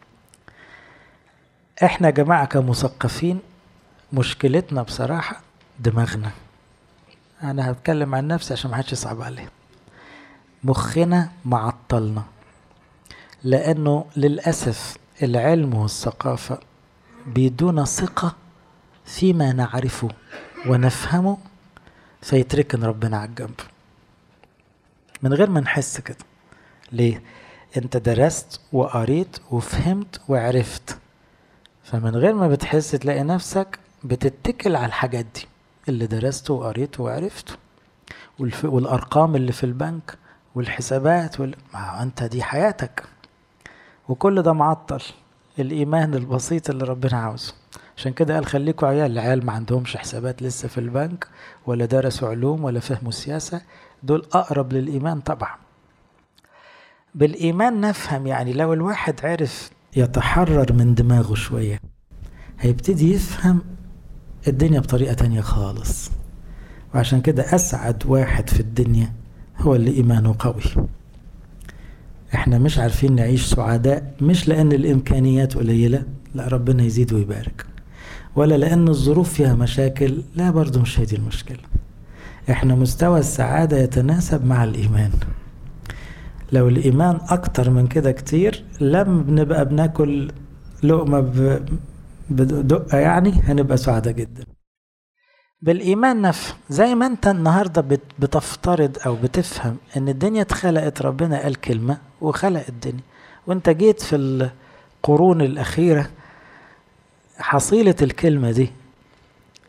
احنا جماعة كمثقفين مشكلتنا بصراحة دماغنا انا هتكلم عن نفسي عشان محدش يصعب عليه مخنا معطلنا لانه للاسف العلم والثقافه بيدونا ثقة فيما نعرفه ونفهمه فيتركن ربنا على الجنب من غير ما نحس كده ليه انت درست وقريت وفهمت وعرفت فمن غير ما بتحس تلاقي نفسك بتتكل على الحاجات دي اللي درسته وقريته وعرفته والف... والارقام اللي في البنك والحسابات وال... ما انت دي حياتك وكل ده معطل الايمان البسيط اللي ربنا عاوزه عشان كده قال خليكوا عيال العيال ما عندهمش حسابات لسه في البنك ولا درسوا علوم ولا فهموا سياسة دول أقرب للإيمان طبعا بالإيمان نفهم يعني لو الواحد عرف يتحرر من دماغه شوية هيبتدي يفهم الدنيا بطريقة تانية خالص وعشان كده أسعد واحد في الدنيا هو اللي إيمانه قوي احنا مش عارفين نعيش سعداء مش لان الامكانيات قليلة لا ربنا يزيد ويبارك ولا لان الظروف فيها مشاكل لا برضو مش هي دي المشكلة احنا مستوى السعادة يتناسب مع الايمان لو الايمان اكتر من كده كتير لما بنبقى بناكل لقمة بدقة يعني هنبقى سعداء جدا بالإيمان نفهم زي ما أنت النهاردة بتفترض أو بتفهم إن الدنيا اتخلقت ربنا قال كلمة وخلق الدنيا وأنت جيت في القرون الأخيرة حصيلة الكلمة دي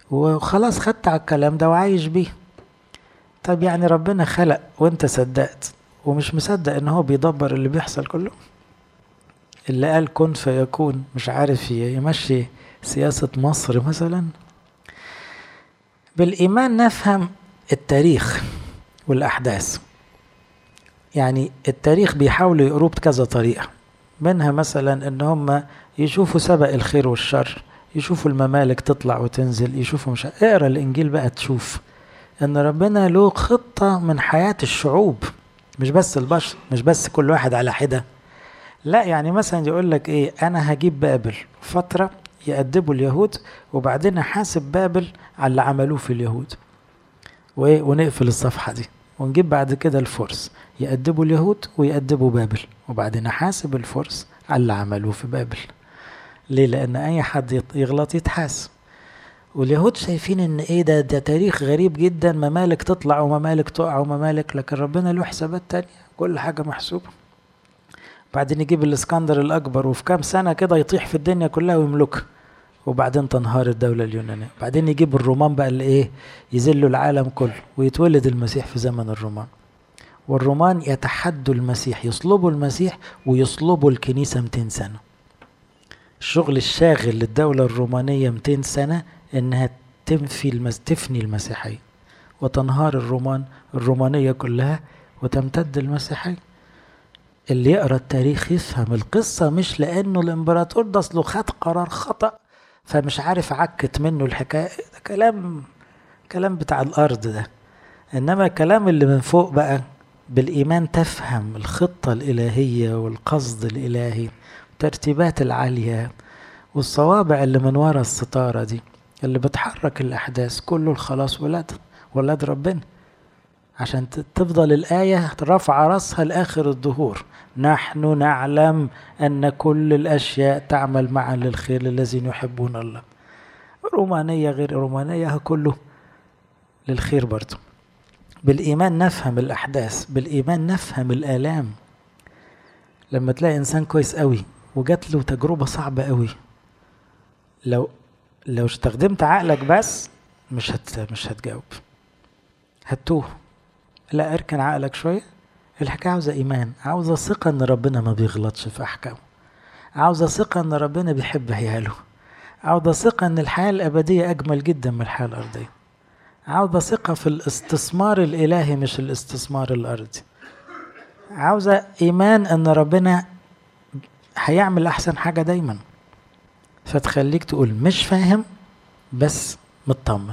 وخلاص خدت على الكلام ده وعايش بيه طب يعني ربنا خلق وانت صدقت ومش مصدق ان هو بيدبر اللي بيحصل كله اللي قال كن فيكون مش عارف يمشي سياسة مصر مثلا بالإيمان نفهم التاريخ والأحداث يعني التاريخ بيحاولوا يقروه بكذا طريقة منها مثلا ان هم يشوفوا سبق الخير والشر يشوفوا الممالك تطلع وتنزل يشوفوا مش اقرا الانجيل بقى تشوف ان ربنا له خطة من حياة الشعوب مش بس البشر مش بس كل واحد على حدة لا يعني مثلا يقول لك ايه انا هجيب بابل فترة يأدبوا اليهود وبعدين احاسب بابل على اللي عملوه في اليهود ونقفل الصفحة دي ونجيب بعد كده الفرس يأدبوا اليهود ويأدبوا بابل وبعدين احاسب الفرس على اللي عملوه في بابل ليه لان اي حد يغلط يتحاسب واليهود شايفين ان ايه ده ده تاريخ غريب جدا ممالك تطلع وممالك تقع وممالك لكن ربنا له حسابات تانية كل حاجة محسوبة بعدين يجيب الاسكندر الاكبر وفي كام سنة كده يطيح في الدنيا كلها ويملكها وبعدين تنهار الدولة اليونانية بعدين يجيب الرومان بقى اللي ايه يذلوا العالم كله ويتولد المسيح في زمن الرومان والرومان يتحدوا المسيح يصلبوا المسيح ويصلبوا الكنيسة 200 سنة الشغل الشاغل للدولة الرومانية 200 سنة انها تنفي المس... تفني المسيحية وتنهار الرومان الرومانية كلها وتمتد المسيحية اللي يقرا التاريخ يفهم القصة مش لأنه الإمبراطور ده أصله خد قرار خطأ فمش عارف عكت منه الحكاية ده كلام كلام بتاع الأرض ده إنما الكلام اللي من فوق بقى بالإيمان تفهم الخطة الإلهية والقصد الإلهي الترتيبات العالية والصوابع اللي من ورا الستارة دي اللي بتحرك الأحداث كله الخلاص ولاد ولاد ربنا عشان تفضل الآية رفع رأسها لآخر الظهور نحن نعلم أن كل الأشياء تعمل معا للخير للذين يحبون الله رومانية غير رومانية كله للخير برضه بالإيمان نفهم الأحداث بالإيمان نفهم الآلام لما تلاقي إنسان كويس قوي وجات له تجربة صعبة قوي لو لو استخدمت عقلك بس مش هت مش هتجاوب هتوه لا اركن عقلك شوية الحكاية عاوزة إيمان عاوزة ثقة إن ربنا ما بيغلطش في أحكامه عاوزة ثقة إن ربنا بيحب عياله عاوزة ثقة إن الحياة الأبدية أجمل جدا من الحياة الأرضية عاوزة ثقة في الاستثمار الإلهي مش الاستثمار الأرضي عاوزة إيمان إن ربنا هيعمل أحسن حاجة دايما فتخليك تقول مش فاهم بس مطمن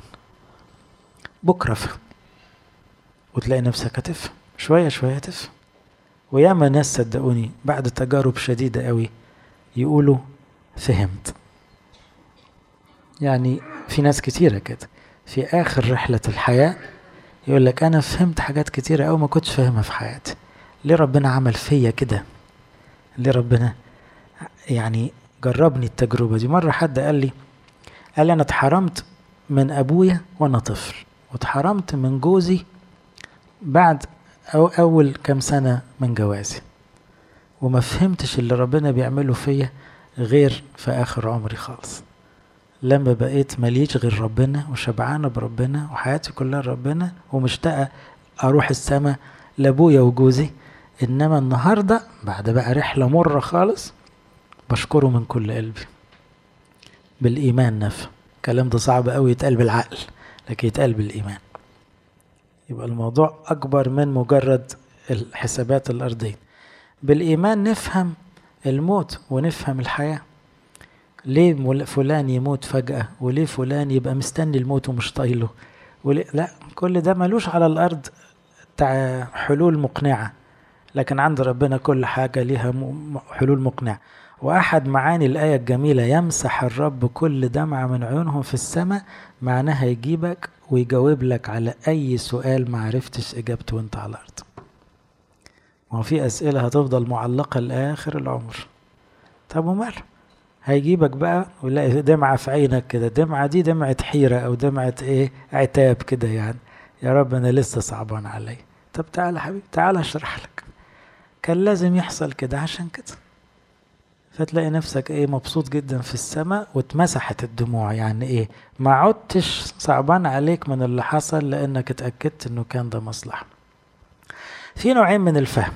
بكرة فهم وتلاقي نفسك هتفهم شوية شوية تفهم وياما ناس صدقوني بعد تجارب شديدة قوي يقولوا فهمت يعني في ناس كتيرة كده في آخر رحلة الحياة يقول لك أنا فهمت حاجات كتيرة أوي ما كنتش فاهمها في حياتي ليه ربنا عمل فيا كده ليه ربنا يعني جربني التجربة دي مرة حد قال لي قال لي أنا اتحرمت من أبويا وأنا طفل واتحرمت من جوزي بعد أو أول كام سنة من جوازي وما فهمتش اللي ربنا بيعمله فيا غير في آخر عمري خالص لما بقيت مليش غير ربنا وشبعانة بربنا وحياتي كلها ربنا ومشتاقة أروح السما لأبويا وجوزي إنما النهاردة بعد بقى رحلة مرة خالص بشكره من كل قلبي بالإيمان نفهم الكلام ده صعب قوي يتقال بالعقل لكن يتقال بالإيمان يبقى الموضوع أكبر من مجرد الحسابات الأرضية بالإيمان نفهم الموت ونفهم الحياة ليه فلان يموت فجأة وليه فلان يبقى مستني الموت ومش طايله وليه لا كل ده ملوش على الأرض حلول مقنعة لكن عند ربنا كل حاجة ليها حلول مقنعة وأحد معاني الآية الجميلة يمسح الرب كل دمعة من عيونهم في السماء معناها يجيبك ويجاوب لك على أي سؤال ما عرفتش إجابته وأنت على الأرض ما في أسئلة هتفضل معلقة لآخر العمر طب وماله هيجيبك بقى ويلاقي دمعة في عينك كده دمعة دي دمعة حيرة أو دمعة إيه عتاب كده يعني يا رب أنا لسه صعبان علي طب تعالى حبيبي تعالى أشرح لك كان لازم يحصل كده عشان كده فتلاقي نفسك ايه مبسوط جدا في السماء واتمسحت الدموع يعني ايه ما عدتش صعبان عليك من اللي حصل لانك اتأكدت انه كان ده مصلحة في نوعين من الفهم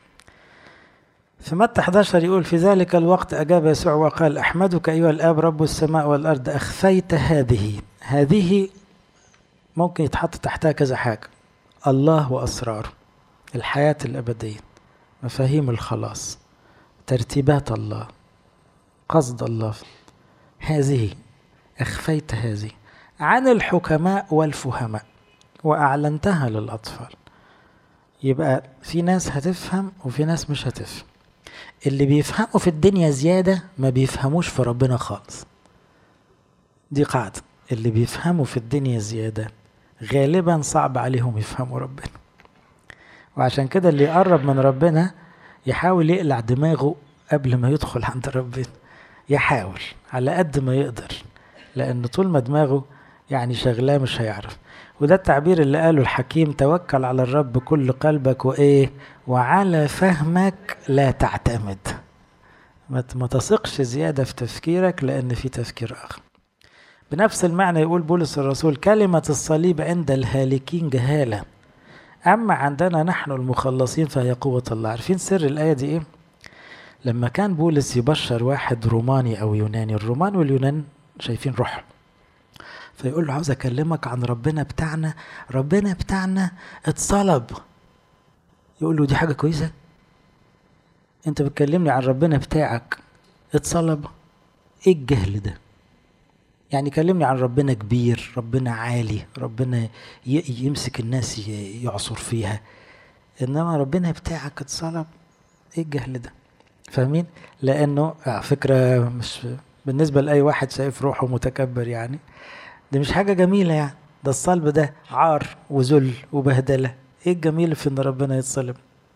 في متى 11 يقول في ذلك الوقت أجاب يسوع وقال أحمدك أيها الآب رب السماء والأرض أخفيت هذه هذه ممكن يتحط تحتها كذا حاجة الله وأسراره الحياة الأبدية مفاهيم الخلاص ترتيبات الله قصد الله هذه أخفيت هذه عن الحكماء والفهماء وأعلنتها للأطفال يبقى في ناس هتفهم وفي ناس مش هتفهم اللي بيفهموا في الدنيا زيادة ما بيفهموش في ربنا خالص دي قاعدة اللي بيفهموا في الدنيا زيادة غالبا صعب عليهم يفهموا ربنا وعشان كده اللي يقرب من ربنا يحاول يقلع دماغه قبل ما يدخل عند ربنا يحاول على قد ما يقدر لأن طول ما دماغه يعني شغلاه مش هيعرف وده التعبير اللي قاله الحكيم توكل على الرب بكل قلبك وإيه وعلى فهمك لا تعتمد ما تثقش زيادة في تفكيرك لأن في تفكير آخر بنفس المعنى يقول بولس الرسول كلمة الصليب عند الهالكين جهالة أما عندنا نحن المخلصين فهي قوة الله عارفين سر الآية دي إيه؟ لما كان بولس يبشر واحد روماني أو يوناني الرومان واليونان شايفين روح فيقول له عاوز أكلمك عن ربنا بتاعنا ربنا بتاعنا اتصلب يقول له دي حاجة كويسة أنت بتكلمني عن ربنا بتاعك اتصلب إيه الجهل ده؟ يعني كلمني عن ربنا كبير ربنا عالي ربنا يمسك الناس يعصر فيها انما ربنا بتاعك اتصلب ايه الجهل ده فاهمين لانه على فكره مش بالنسبه لاي واحد شايف روحه متكبر يعني دي مش حاجه جميله يعني ده الصلب ده عار وذل وبهدله ايه الجميل في ان ربنا يتصلب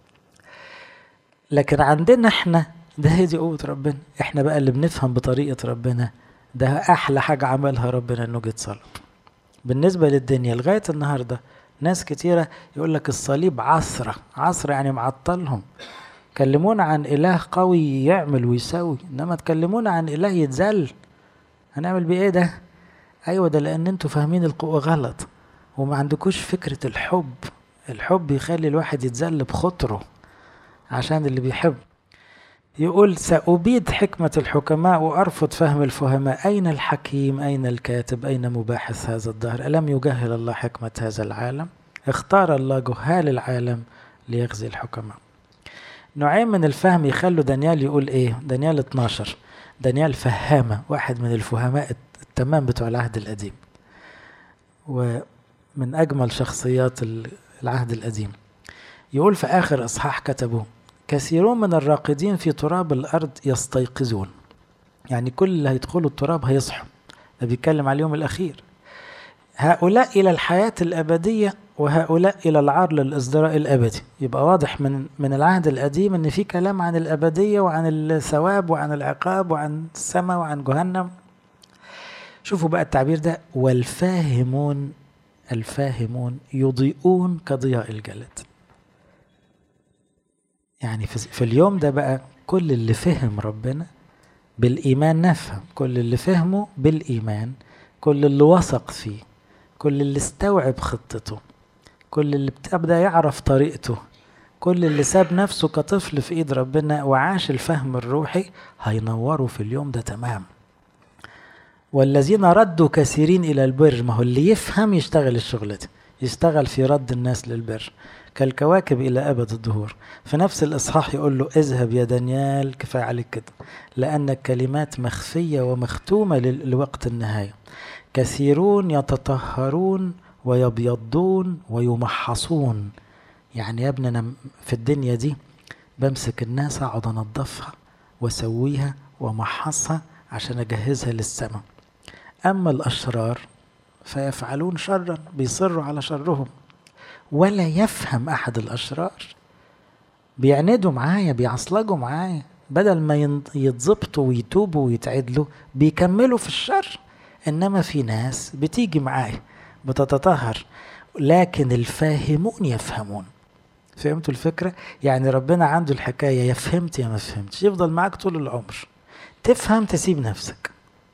لكن عندنا احنا ده هي دي قوه ربنا احنا بقى اللي بنفهم بطريقه ربنا ده احلى حاجه عملها ربنا انه جه صلب بالنسبه للدنيا لغايه النهارده ناس كتيره يقول لك الصليب عثره عثره يعني معطلهم كلمونا عن اله قوي يعمل ويسوي انما تكلمونا عن اله يتذل هنعمل بيه ايه ده ايوه ده لان انتوا فاهمين القوه غلط وما عندكوش فكره الحب الحب يخلي الواحد يتذل بخطره عشان اللي بيحب يقول سأبيد حكمة الحكماء وأرفض فهم الفهماء أين الحكيم أين الكاتب أين مباحث هذا الدهر ألم يجهل الله حكمة هذا العالم اختار الله جهال العالم ليغزي الحكماء نوعين من الفهم يخلوا دانيال يقول ايه دانيال 12 دانيال فهامة واحد من الفهماء التمام بتوع العهد القديم ومن أجمل شخصيات العهد القديم يقول في آخر إصحاح كتبوه كثيرون من الراقدين في تراب الأرض يستيقظون يعني كل اللي هيدخلوا التراب هيصحوا ده بيتكلم على اليوم الأخير هؤلاء إلى الحياة الأبدية وهؤلاء إلى العار للإصدراء الأبدي يبقى واضح من من العهد القديم إن في كلام عن الأبدية وعن الثواب وعن العقاب وعن السماء وعن جهنم شوفوا بقى التعبير ده والفاهمون الفاهمون يضيئون كضياء الجلد يعني في اليوم ده بقى كل اللي فهم ربنا بالإيمان نفهم كل اللي فهمه بالإيمان كل اللي وثق فيه كل اللي استوعب خطته كل اللي ابتدى يعرف طريقته كل اللي ساب نفسه كطفل في ايد ربنا وعاش الفهم الروحي هينوروا في اليوم ده تمام والذين ردوا كثيرين الى البر ما هو اللي يفهم يشتغل الشغل ده يشتغل في رد الناس للبر كالكواكب إلى أبد الدهور في نفس الإصحاح يقول له اذهب يا دانيال كفاية عليك كده لأن الكلمات مخفية ومختومة لوقت النهاية كثيرون يتطهرون ويبيضون ويمحصون يعني يا ابني أنا في الدنيا دي بمسك الناس أقعد أنضفها وأسويها وأمحصها عشان أجهزها للسماء أما الأشرار فيفعلون شرا بيصروا على شرهم ولا يفهم احد الاشرار بيعندوا معايا بيعصلجوا معايا بدل ما يتظبطوا ويتوبوا ويتعدلوا بيكملوا في الشر انما في ناس بتيجي معايا بتتطهر لكن الفاهمون يفهمون فهمتوا الفكرة؟ يعني ربنا عنده الحكاية يا فهمت يا ما فهمتش يفضل معاك طول العمر تفهم تسيب نفسك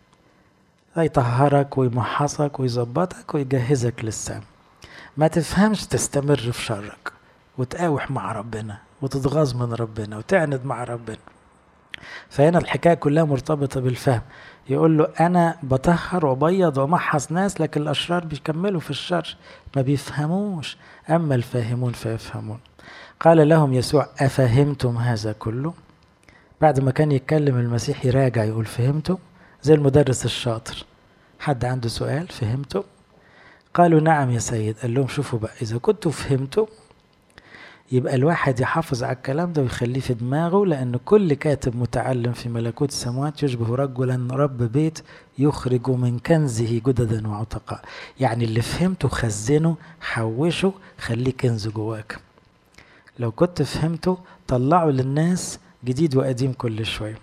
هيطهرك ويمحصك ويظبطك ويجهزك للسام ما تفهمش تستمر في شرك وتقاوح مع ربنا وتتغاظ من ربنا وتعند مع ربنا فهنا الحكاية كلها مرتبطة بالفهم يقول له أنا بطهر وبيض ومحص ناس لكن الأشرار بيكملوا في الشر ما بيفهموش أما الفاهمون فيفهمون قال لهم يسوع أفهمتم هذا كله بعد ما كان يتكلم المسيح يراجع يقول فهمتم زي المدرس الشاطر حد عنده سؤال فهمتم قالوا نعم يا سيد قال لهم شوفوا بقى إذا كنتوا فهمتوا يبقى الواحد يحافظ على الكلام ده ويخليه في دماغه لأن كل كاتب متعلم في ملكوت السماوات يشبه رجلا رب بيت يخرج من كنزه جددا وعتقاء يعني اللي فهمته خزنه حوشه خليه كنز جواك لو كنت فهمته طلعه للناس جديد وقديم كل شوية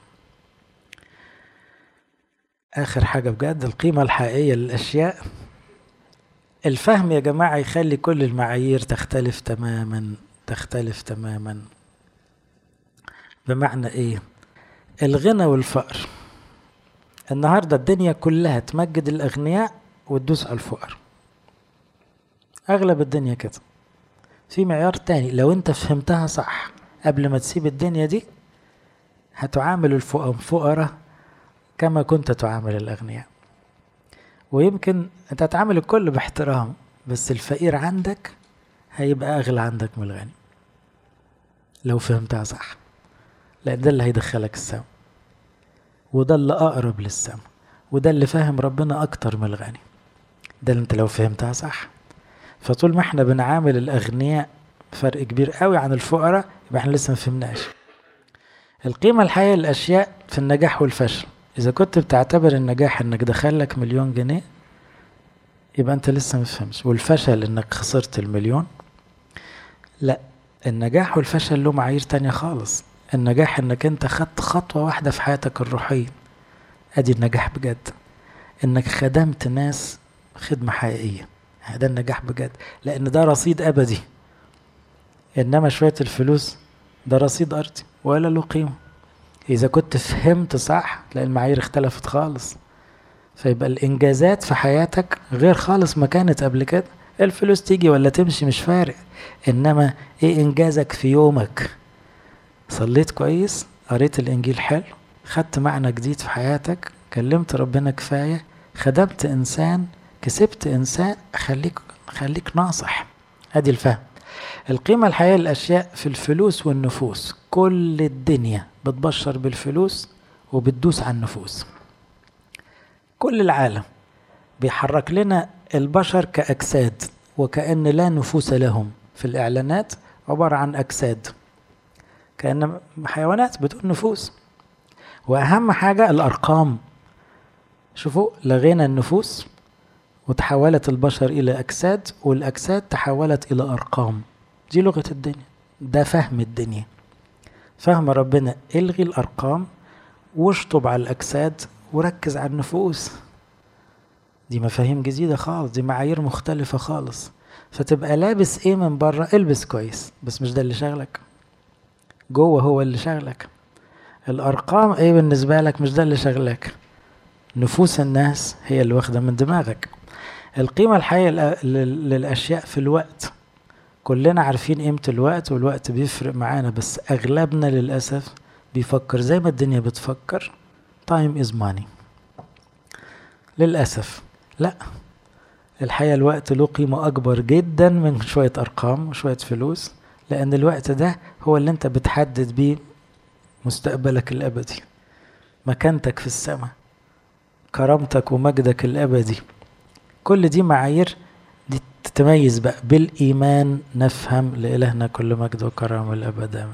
آخر حاجة بجد القيمة الحقيقية للأشياء الفهم يا جماعة يخلي كل المعايير تختلف تماما تختلف تماما بمعنى ايه الغنى والفقر النهاردة الدنيا كلها تمجد الأغنياء وتدوس على الفقر أغلب الدنيا كده في معيار تاني لو انت فهمتها صح قبل ما تسيب الدنيا دي هتعامل الفقراء كما كنت تعامل الأغنياء ويمكن انت هتعامل الكل باحترام بس الفقير عندك هيبقى أغلى عندك من الغني لو فهمتها صح لأن ده اللي هيدخلك السما وده اللي أقرب للسما وده اللي فاهم ربنا أكتر من الغني ده اللي انت لو فهمتها صح فطول ما احنا بنعامل الأغنياء فرق كبير قوي عن الفقراء يبقى احنا لسه ما فهمناش القيمة الحقيقية للأشياء في النجاح والفشل إذا كنت بتعتبر النجاح إنك دخلك مليون جنيه يبقى أنت لسه مفهمش والفشل إنك خسرت المليون لا النجاح والفشل له معايير تانية خالص النجاح إنك أنت خدت خطوة واحدة في حياتك الروحية أدي النجاح بجد إنك خدمت ناس خدمة حقيقية ده النجاح بجد لأن ده رصيد أبدي إنما شوية الفلوس ده رصيد أرضي ولا له قيمة إذا كنت فهمت صح تلاقي المعايير اختلفت خالص فيبقى الإنجازات في حياتك غير خالص ما كانت قبل كده الفلوس تيجي ولا تمشي مش فارق إنما إيه إنجازك في يومك صليت كويس قريت الإنجيل حلو خدت معنى جديد في حياتك كلمت ربنا كفاية خدمت إنسان كسبت إنسان خليك خليك ناصح أدي الفهم القيمة الحقيقية للأشياء في الفلوس والنفوس كل الدنيا بتبشر بالفلوس وبتدوس على النفوس كل العالم بيحرك لنا البشر كأجساد وكأن لا نفوس لهم في الإعلانات عبارة عن أجساد كأن حيوانات بدون نفوس وأهم حاجة الأرقام شوفوا لغينا النفوس وتحولت البشر إلى أجساد والأجساد تحولت إلى أرقام دي لغة الدنيا ده فهم الدنيا فهم ربنا الغي الأرقام واشطب على الأجساد وركز على النفوس دي مفاهيم جديدة خالص دي معايير مختلفة خالص فتبقى لابس ايه من بره البس كويس بس مش ده اللي شغلك جوه هو اللي شغلك الأرقام ايه بالنسبة لك مش ده اللي شغلك نفوس الناس هي اللي واخدة من دماغك القيمة الحقيقية للأشياء في الوقت كلنا عارفين قيمة الوقت والوقت بيفرق معانا بس أغلبنا للأسف بيفكر زي ما الدنيا بتفكر time is money للأسف لا الحقيقة الوقت له قيمة أكبر جدا من شوية أرقام وشوية فلوس لأن الوقت ده هو اللي أنت بتحدد بيه مستقبلك الأبدي مكانتك في السماء كرامتك ومجدك الأبدي كل دي معايير دي تتميز بقى بالإيمان نفهم لإلهنا كل مجد وكرامة الأبد